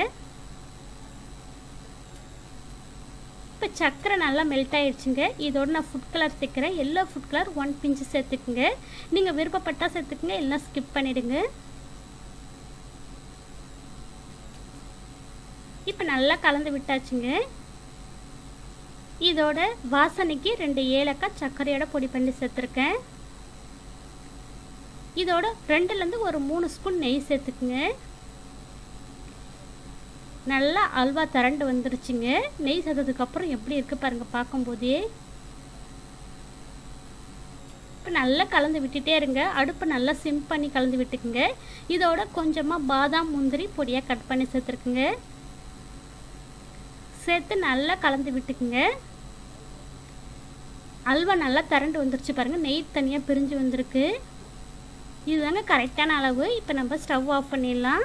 A: இப்போ சர்க்கரை நல்லா மெல்ட் ஆயிடுச்சுங்க இதோட நான் ஃபுட் கலர் சேர்க்குறேன் எல்லா ஃபுட் கலர் ஒன் பிஞ்சு சேர்த்துக்குங்க நீங்கள் விருப்பப்பட்டால் சேர்த்துக்குங்க எல்லாம் ஸ்கிப் பண்ணிவிடுங்க இப்போ நல்லா கலந்து விட்டாச்சுங்க இதோட வாசனைக்கு ரெண்டு ஏலக்காய் சர்க்கரையோட பொடி பண்ணி சேர்த்துருக்கேன் இதோட ரெண்டுலேருந்து ஒரு மூணு ஸ்பூன் நெய் சேர்த்துக்குங்க நல்லா அல்வா திரண்டு வந்துருச்சுங்க நெய் சேர்த்ததுக்கப்புறம் எப்படி இருக்குது பாருங்கள் பார்க்கும்போதே இப்போ நல்லா கலந்து விட்டுட்டே இருங்க அடுப்பை நல்லா சிம் பண்ணி கலந்து விட்டுக்குங்க இதோட கொஞ்சமாக பாதாம் முந்திரி பொடியாக கட் பண்ணி சேர்த்துருக்குங்க சேர்த்து நல்லா கலந்து விட்டுக்குங்க அல்வா நல்லா திரண்டு வந்துருச்சு பாருங்கள் நெய் தனியாக பிரிஞ்சு வந்திருக்கு இதுதாங்க கரெக்டான அளவு இப்போ நம்ம ஸ்டவ் ஆஃப் பண்ணிடலாம்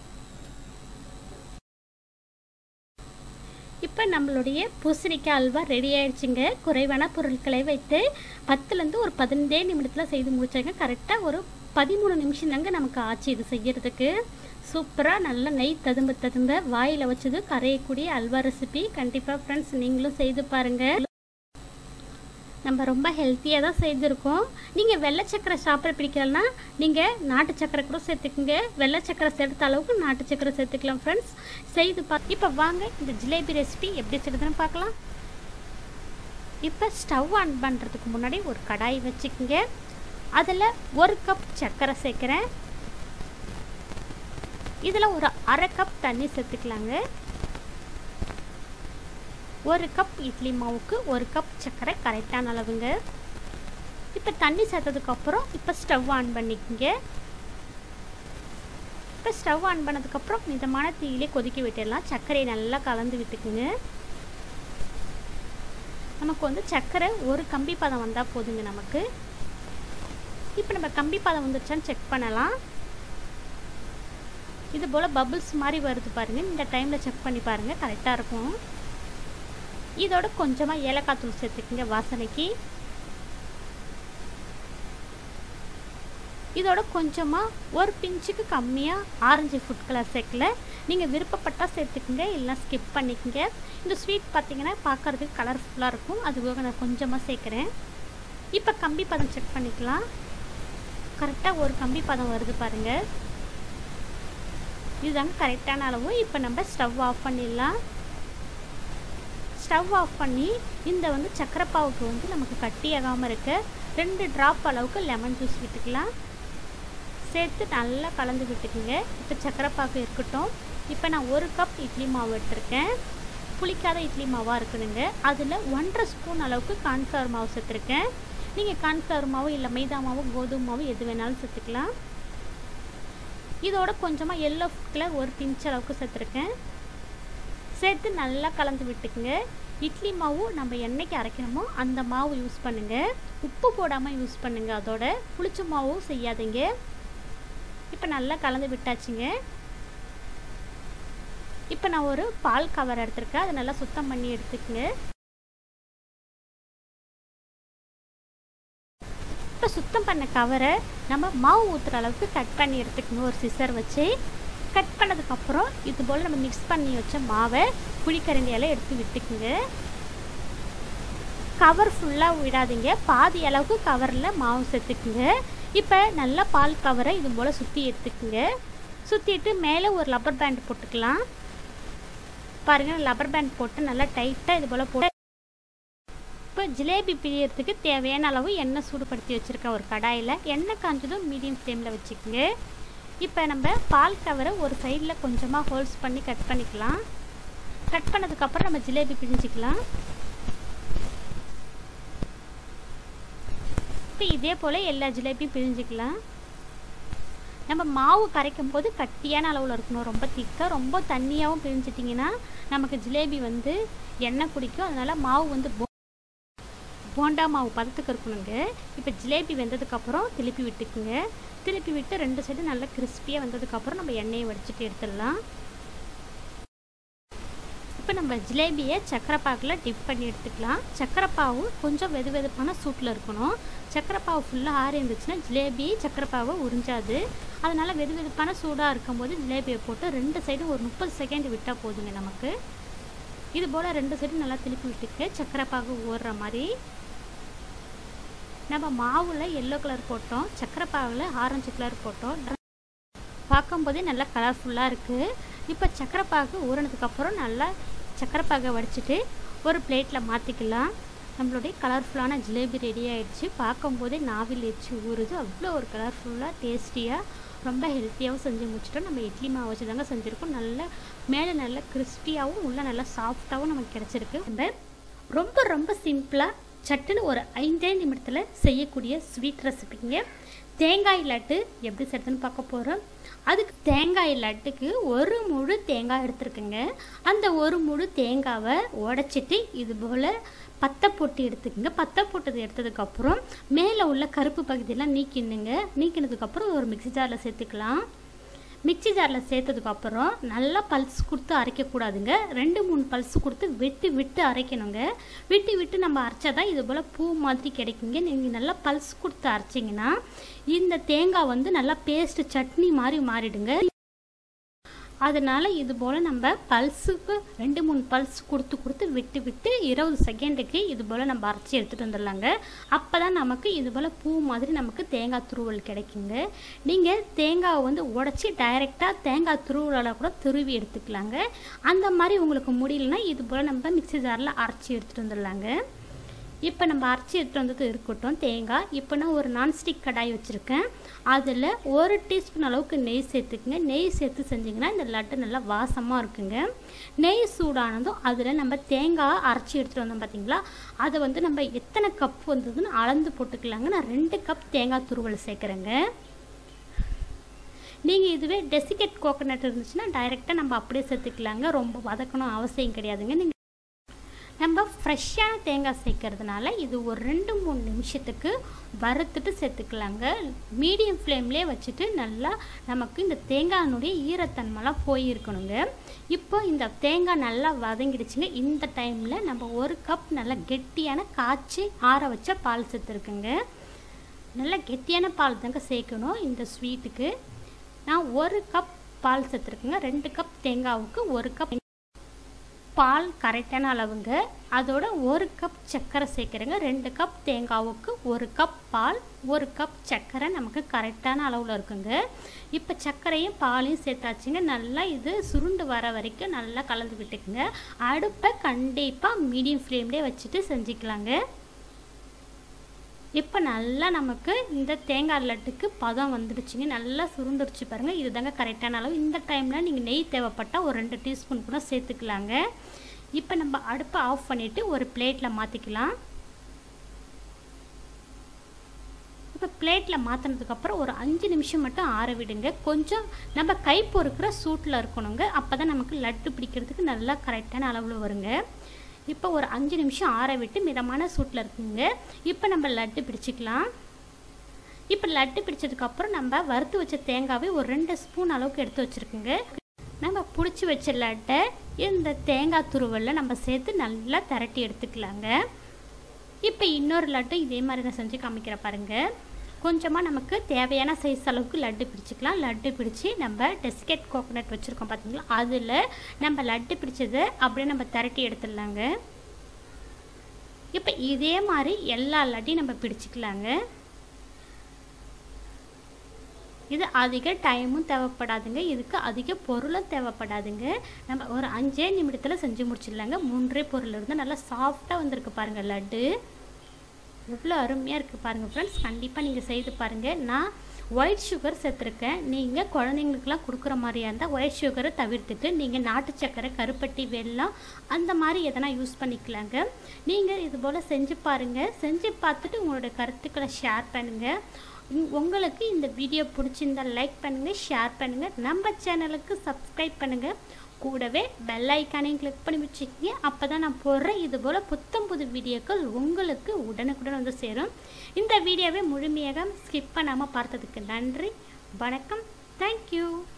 A: இப்போ நம்மளுடைய பூசணிக்காய் அல்வா ரெடி ஆயிடுச்சுங்க குறைவான பொருட்களை வைத்து பத்துலேருந்து ஒரு பதினஞ்சே நிமிடத்தில் செய்து முடிச்சாங்க கரெக்டாக ஒரு பதிமூணு நிமிஷம் தாங்க நமக்கு ஆச்சு இது செய்யறதுக்கு சூப்பராக நல்ல நெய் ததும்ப ததும்ப வாயில் வச்சது கரையக்கூடிய அல்வா ரெசிபி கண்டிப்பாக ஃப்ரெண்ட்ஸ் நீங்களும் செய்து பாருங்கள் நம்ம ரொம்ப ஹெல்த்தியாக தான் செய்திருக்கோம் நீங்கள் வெள்ளை சக்கரை சாப்பிட பிடிக்கலன்னா நீங்கள் நாட்டு சக்கரை கூட சேர்த்துக்குங்க வெள்ளை சக்கரை சேர்த்த அளவுக்கு நாட்டு சக்கரை சேர்த்துக்கலாம் ஃப்ரெண்ட்ஸ் செய்து பா இப்போ வாங்க இந்த ஜிலேபி ரெசிபி எப்படி செய்யுதுன்னு பார்க்கலாம் இப்போ ஸ்டவ் ஆன் பண்ணுறதுக்கு முன்னாடி ஒரு கடாய் வச்சுக்கோங்க அதில் ஒரு கப் சர்க்கரை சேர்க்குறேன் இதில் ஒரு அரை கப் தண்ணி சேர்த்துக்கலாங்க ஒரு கப் இட்லி மாவுக்கு ஒரு கப் சர்க்கரை கரெக்டான அளவுங்க இப்போ தண்ணி சேர்த்ததுக்கப்புறம் இப்போ ஸ்டவ் ஆன் பண்ணிக்கோங்க இப்போ ஸ்டவ் ஆன் பண்ணதுக்கப்புறம் மிதமான தீயிலே கொதிக்க விட்டுடலாம் சர்க்கரையை நல்லா கலந்து விட்டுக்குங்க நமக்கு வந்து சர்க்கரை ஒரு கம்பி பதம் வந்தால் போதுங்க நமக்கு இப்போ நம்ம கம்பி பதம் வந்துருச்சான்னு செக் பண்ணலாம் இது போல் பபுள்ஸ் மாதிரி வருது பாருங்கள் இந்த டைமில் செக் பண்ணி பாருங்கள் கரெக்டாக இருக்கும் இதோட கொஞ்சமாக ஏலக்காய் தூள் சேர்த்துக்குங்க வாசனைக்கு இதோட கொஞ்சமாக ஒரு பிஞ்சுக்கு கம்மியாக ஆரஞ்சு ஃபுட் கலர் சேர்க்கல நீங்கள் விருப்பப்பட்டால் சேர்த்துக்குங்க இல்லைனா ஸ்கிப் பண்ணிக்கோங்க இந்த ஸ்வீட் பார்த்தீங்கன்னா பார்க்குறதுக்கு கலர்ஃபுல்லாக இருக்கும் அதுக்காக நான் கொஞ்சமாக சேர்க்குறேன் இப்போ கம்பி பதம் செக் பண்ணிக்கலாம் கரெக்டாக ஒரு கம்பி பதம் வருது பாருங்கள் இதுதாங்க கரெக்டான அளவு இப்போ நம்ம ஸ்டவ் ஆஃப் பண்ணிடலாம் ஸ்டவ் ஆஃப் பண்ணி இந்த வந்து சக்கரைப்பாவுக்கு வந்து நமக்கு கட்டியாகாமல் இருக்க ரெண்டு ட்ராப் அளவுக்கு லெமன் ஜூஸ் விட்டுக்கலாம் சேர்த்து நல்லா கலந்து விட்டுக்குங்க இப்போ சக்கரைப்பாக்கு இருக்கட்டும் இப்போ நான் ஒரு கப் இட்லி மாவு எடுத்திருக்கேன் புளிக்காத இட்லி மாவாக இருக்கணுங்க அதில் ஒன்றரை ஸ்பூன் அளவுக்கு கான்ஃப்ளவர் மாவு சேர்த்துருக்கேன் நீங்கள் கான்ஃப்ளவர் மாவு இல்லை மைதா மாவு கோதுமை மாவு எது வேணாலும் சேர்த்துக்கலாம் இதோட கொஞ்சமாக எல்லோ ஃபுட் கலர் ஒரு பிஞ்ச் அளவுக்கு சேர்த்துருக்கேன் சேர்த்து நல்லா கலந்து விட்டுக்குங்க இட்லி மாவு நம்ம என்னைக்கு அரைக்கணுமோ அந்த மாவு யூஸ் பண்ணுங்கள் உப்பு போடாமல் யூஸ் பண்ணுங்கள் அதோட புளிச்ச மாவும் செய்யாதீங்க இப்போ நல்லா கலந்து விட்டாச்சுங்க இப்போ நான் ஒரு பால் கவர் எடுத்திருக்கேன் அதை நல்லா சுத்தம் பண்ணி எடுத்துக்கங்க இப்போ சுத்தம் பண்ண கவரை நம்ம மாவு ஊற்றுற அளவுக்கு கட் பண்ணி எடுத்துக்கணும் ஒரு சிசர் வச்சு கட் பண்ணதுக்கப்புறம் இது போல் நம்ம மிக்ஸ் பண்ணி வச்ச மாவை புளிக்கரண்டியால் எடுத்து விட்டுக்குங்க கவர் ஃபுல்லாக விடாதீங்க பாதி அளவுக்கு கவரில் மாவு சேர்த்துக்குங்க இப்போ நல்லா பால் கவரை இது போல் சுற்றி எடுத்துக்குங்க சுற்றிட்டு மேலே ஒரு லப்பர் பேண்ட் போட்டுக்கலாம் பாருங்கள் லப்பர் பேண்ட் போட்டு நல்லா டைட்டாக இது போல் போட்டு இப்போ ஜிலேபி பிழியறதுக்கு தேவையான அளவு எண்ணெய் சூடுபடுத்தி வச்சுருக்கேன் ஒரு கடாயில் எண்ணெய் காஞ்சதும் மீடியம் ஃப்ளேமில் வச்சுக்கோங்க இப்போ நம்ம பால் கவரை ஒரு சைடில் கொஞ்சமாக ஹோல்ஸ் பண்ணி கட் பண்ணிக்கலாம் கட் பண்ணதுக்கப்புறம் நம்ம ஜிலேபி பிழிஞ்சிக்கலாம் இப்போ இதே போல் எல்லா ஜிலேபியும் பிழிஞ்சிக்கலாம் நம்ம மாவு கரைக்கும் போது கட்டியான அளவில் இருக்கணும் ரொம்ப திக்காக ரொம்ப தண்ணியாகவும் பிழிஞ்சிட்டிங்கன்னா நமக்கு ஜிலேபி வந்து எண்ணெய் குடிக்கும் அதனால் மாவு வந்து போண்டா மாவு பதத்துக்கு இருக்கணுங்க இப்போ ஜிலேபி வெந்ததுக்கப்புறம் திருப்பி விட்டுக்குங்க திருப்பி விட்டு ரெண்டு சைடு நல்லா கிறிஸ்பியாக வந்ததுக்கப்புறம் நம்ம எண்ணெயை வடிச்சிட்டு எடுத்துடலாம் இப்போ நம்ம ஜிலேபியை சக்கரை பாகில் டிப் பண்ணி எடுத்துக்கலாம் சக்கரை பாவு கொஞ்சம் வெது வெதுப்பான சூட்டில் இருக்கணும் சக்கரை பாவு ஃபுல்லாக ஆறி இருந்துச்சுன்னா ஜிலேபி சக்கரை பாவை உறிஞ்சாது அதனால் வெது வெதுப்பான சூடாக இருக்கும்போது ஜிலேபியை போட்டு ரெண்டு சைடும் ஒரு முப்பது செகண்ட் விட்டால் போதுங்க நமக்கு இது போல் ரெண்டு சைடும் நல்லா திருப்பி விட்டுக்க சக்கரை பாகு ஓடுற மாதிரி நம்ம மாவில் எல்லோ கலர் போட்டோம் சக்கரை பாவில் ஆரஞ்சு கலர் போட்டோம் பார்க்கும்போதே நல்லா கலர்ஃபுல்லாக இருக்குது இப்போ சக்கரை பாகு ஊறினதுக்கப்புறம் நல்லா சக்கரை பாகை வடிச்சிட்டு ஒரு பிளேட்டில் மாற்றிக்கலாம் நம்மளுடைய கலர்ஃபுல்லான ஜிலேபி ரெடி ஆகிடுச்சு பார்க்கும்போதே நாவில் எச்சு ஊறுது அவ்வளோ ஒரு கலர்ஃபுல்லாக டேஸ்டியாக ரொம்ப ஹெல்த்தியாகவும் செஞ்சு முடிச்சிட்டோம் நம்ம இட்லி மாவு வச்சு தாங்க செஞ்சுருக்கோம் நல்ல மேலே நல்ல கிறிஸ்பியாகவும் உள்ளே நல்லா சாஃப்டாகவும் நமக்கு கிடச்சிருக்கு நம்ம ரொம்ப ரொம்ப சிம்பிளாக சட்டுன்னு ஒரு ஐந்தே நிமிடத்தில் செய்யக்கூடிய ஸ்வீட் ரெசிபிங்க தேங்காய் லட்டு எப்படி செய்யறதுன்னு பார்க்க போகிறோம் அதுக்கு தேங்காய் லட்டுக்கு ஒரு முழு தேங்காய் எடுத்துருக்குங்க அந்த ஒரு முழு தேங்காவை உடச்சிட்டு இது போல் பத்தை போட்டு எடுத்துக்கோங்க பத்தை போட்டது எடுத்ததுக்கப்புறம் மேலே உள்ள கருப்பு பகுதியெல்லாம் நீக்கினுங்க நீக்கினதுக்கப்புறம் ஒரு மிக்சி ஜாரில் சேர்த்துக்கலாம் மிக்சி ஜாரில் சேர்த்ததுக்கப்புறம் நல்லா பல்ஸ் கொடுத்து அரைக்கக்கூடாதுங்க ரெண்டு மூணு பல்ஸ் கொடுத்து விட்டு விட்டு அரைக்கணுங்க விட்டு விட்டு நம்ம அரைச்சா தான் இது போல் பூ மாதிரி கிடைக்குங்க நீங்கள் நல்லா பல்ஸ் கொடுத்து அரைச்சிங்கன்னா இந்த தேங்காய் வந்து நல்லா பேஸ்ட் சட்னி மாதிரி மாறிடுங்க அதனால் இது போல் நம்ம பல்ஸுக்கு ரெண்டு மூணு பல்ஸ் கொடுத்து கொடுத்து விட்டு விட்டு இருபது செகண்டுக்கு இது போல் நம்ம அரைச்சி எடுத்துகிட்டு வந்துடலாங்க அப்போ தான் நமக்கு இது போல் பூ மாதிரி நமக்கு தேங்காய் துருவல் கிடைக்குங்க நீங்கள் தேங்காவை வந்து உடச்சி டைரெக்டாக தேங்காய் துருவலால் கூட துருவி எடுத்துக்கலாங்க அந்த மாதிரி உங்களுக்கு முடியலன்னா இது போல் நம்ம மிக்சி ஜாரில் அரைச்சி எடுத்துகிட்டு வந்துடலாங்க இப்போ நம்ம அரைச்சி எடுத்துகிட்டு வந்தது இருக்கட்டும் தேங்காய் இப்போ நான் ஒரு நான்ஸ்டிக் கடாய் வச்சுருக்கேன் அதில் ஒரு டீஸ்பூன் அளவுக்கு நெய் சேர்த்துக்குங்க நெய் சேர்த்து செஞ்சிங்கன்னா இந்த லட்டு நல்லா வாசமாக இருக்குங்க நெய் சூடானதும் அதில் நம்ம தேங்காய் அரைச்சி எடுத்துகிட்டு வந்தோம் பார்த்தீங்களா அதை வந்து நம்ம எத்தனை கப் வந்ததுன்னு அளந்து போட்டுக்கலாங்க நான் ரெண்டு கப் தேங்காய் துருவல் சேர்க்குறேங்க நீங்கள் இதுவே டெசிகேட் கோகோனட் இருந்துச்சுன்னா டைரெக்டாக நம்ம அப்படியே சேர்த்துக்கலாங்க ரொம்ப வதக்கணும் அவசியம் கிடையாதுங்க நீங்கள் நம்ம ஃப்ரெஷ்ஷான தேங்காய் சேர்க்கறதுனால இது ஒரு ரெண்டு மூணு நிமிஷத்துக்கு வறுத்துட்டு சேர்த்துக்கலாங்க மீடியம் ஃப்ளேம்லேயே வச்சுட்டு நல்லா நமக்கு இந்த தேங்காயினுடைய ஈரத்தன்மைலாம் போயிருக்கணுங்க இப்போ இந்த தேங்காய் நல்லா வதங்கிடுச்சுங்க இந்த டைமில் நம்ம ஒரு கப் நல்லா கெட்டியான காய்ச்சி ஆற வச்ச பால் சேர்த்துருக்குங்க நல்லா கெட்டியான பால் தாங்க சேர்க்கணும் இந்த ஸ்வீட்டுக்கு நான் ஒரு கப் பால் சேர்த்துருக்குங்க ரெண்டு கப் தேங்காவுக்கு ஒரு கப் பால் கரெக்டான அளவுங்க அதோட ஒரு கப் சர்க்கரை சேர்க்குறேங்க ரெண்டு கப் தேங்காவுக்கு ஒரு கப் பால் ஒரு கப் சர்க்கரை நமக்கு கரெக்டான அளவில் இருக்குங்க இப்போ சர்க்கரையும் பாலையும் சேர்த்தாச்சுங்க நல்லா இது சுருண்டு வர வரைக்கும் நல்லா கலந்து விட்டுக்குங்க அடுப்பை கண்டிப்பாக மீடியம் ஃப்ளேம்லேயே வச்சுட்டு செஞ்சுக்கலாங்க இப்போ நல்லா நமக்கு இந்த தேங்காய் லட்டுக்கு பதம் வந்துடுச்சுங்க நல்லா சுருண்டுருச்சு பாருங்கள் இது தாங்க கரெக்டான அளவு இந்த டைமில் நீங்கள் நெய் தேவைப்பட்டால் ஒரு ரெண்டு டீஸ்பூன் கூட சேர்த்துக்கலாங்க இப்போ நம்ம அடுப்பை ஆஃப் பண்ணிவிட்டு ஒரு பிளேட்டில் மாற்றிக்கலாம் இப்போ பிளேட்டில் மாற்றினதுக்கப்புறம் ஒரு அஞ்சு நிமிஷம் மட்டும் ஆற விடுங்க கொஞ்சம் நம்ம கை பொறுக்கிற சூட்டில் இருக்கணுங்க அப்போ தான் நமக்கு லட்டு பிடிக்கிறதுக்கு நல்லா கரெக்டான அளவில் வருங்க இப்போ ஒரு அஞ்சு நிமிஷம் ஆற விட்டு மிதமான சூட்டில் இருக்குங்க இப்போ நம்ம லட்டு பிடிச்சிக்கலாம் இப்போ லட்டு பிடிச்சதுக்கப்புறம் நம்ம வறுத்து வச்ச தேங்காவை ஒரு ரெண்டு ஸ்பூன் அளவுக்கு எடுத்து வச்சுருக்குங்க நம்ம பிடிச்சி வச்ச லட்டை இந்த தேங்காய் துருவலில் நம்ம சேர்த்து நல்லா திரட்டி எடுத்துக்கலாங்க இப்போ இன்னொரு லட்டு இதே மாதிரி நான் செஞ்சு காமிக்கிற பாருங்கள் கொஞ்சமாக நமக்கு தேவையான சைஸ் அளவுக்கு லட்டு பிடிச்சிக்கலாம் லட்டு பிடிச்சி நம்ம டெஸ்கெட் கோகோனட் வச்சுருக்கோம் பார்த்தீங்களா அதில் நம்ம லட்டு பிடிச்சதை அப்படியே நம்ம திரட்டி எடுத்துடலாங்க இப்போ இதே மாதிரி எல்லா லட்டையும் நம்ம பிடிச்சிக்கலாங்க இது அதிக டைமும் தேவைப்படாதுங்க இதுக்கு அதிக பொருளும் தேவைப்படாதுங்க நம்ம ஒரு அஞ்சே நிமிடத்தில் செஞ்சு முடிச்சிடலாங்க மூன்றே பொருள் இருந்து நல்லா சாஃப்டாக வந்திருக்கு பாருங்கள் லட்டு எவ்வளோ அருமையாக இருக்குது பாருங்கள் ஃப்ரெண்ட்ஸ் கண்டிப்பாக நீங்கள் செய்து பாருங்கள் நான் ஒயிட் சுகர் சேர்த்துருக்கேன் நீங்கள் குழந்தைங்களுக்குலாம் கொடுக்குற மாதிரியா இருந்தால் ஒயிட் சுகரை தவிர்த்துட்டு நீங்கள் நாட்டு சக்கரை கருப்பட்டி வெல்லம் அந்த மாதிரி எதனா யூஸ் பண்ணிக்கலாங்க நீங்கள் இது போல் செஞ்சு பாருங்கள் செஞ்சு பார்த்துட்டு உங்களோட கருத்துக்களை ஷேர் பண்ணுங்கள் உங்- உங்களுக்கு இந்த வீடியோ பிடிச்சிருந்தா லைக் பண்ணுங்கள் ஷேர் பண்ணுங்கள் நம்ம சேனலுக்கு சப்ஸ்கிரைப் பண்ணுங்கள் கூடவே பெல் ஐக்கானையும் கிளிக் பண்ணி வச்சுக்கோங்க அப்போ தான் நான் போடுற இது போல் புத்தம் புது வீடியோக்கள் உங்களுக்கு உடனுக்குடன் வந்து சேரும் இந்த வீடியோவை முழுமையாக ஸ்கிப் பண்ணாமல் பார்த்ததுக்கு நன்றி வணக்கம் தேங்க்யூ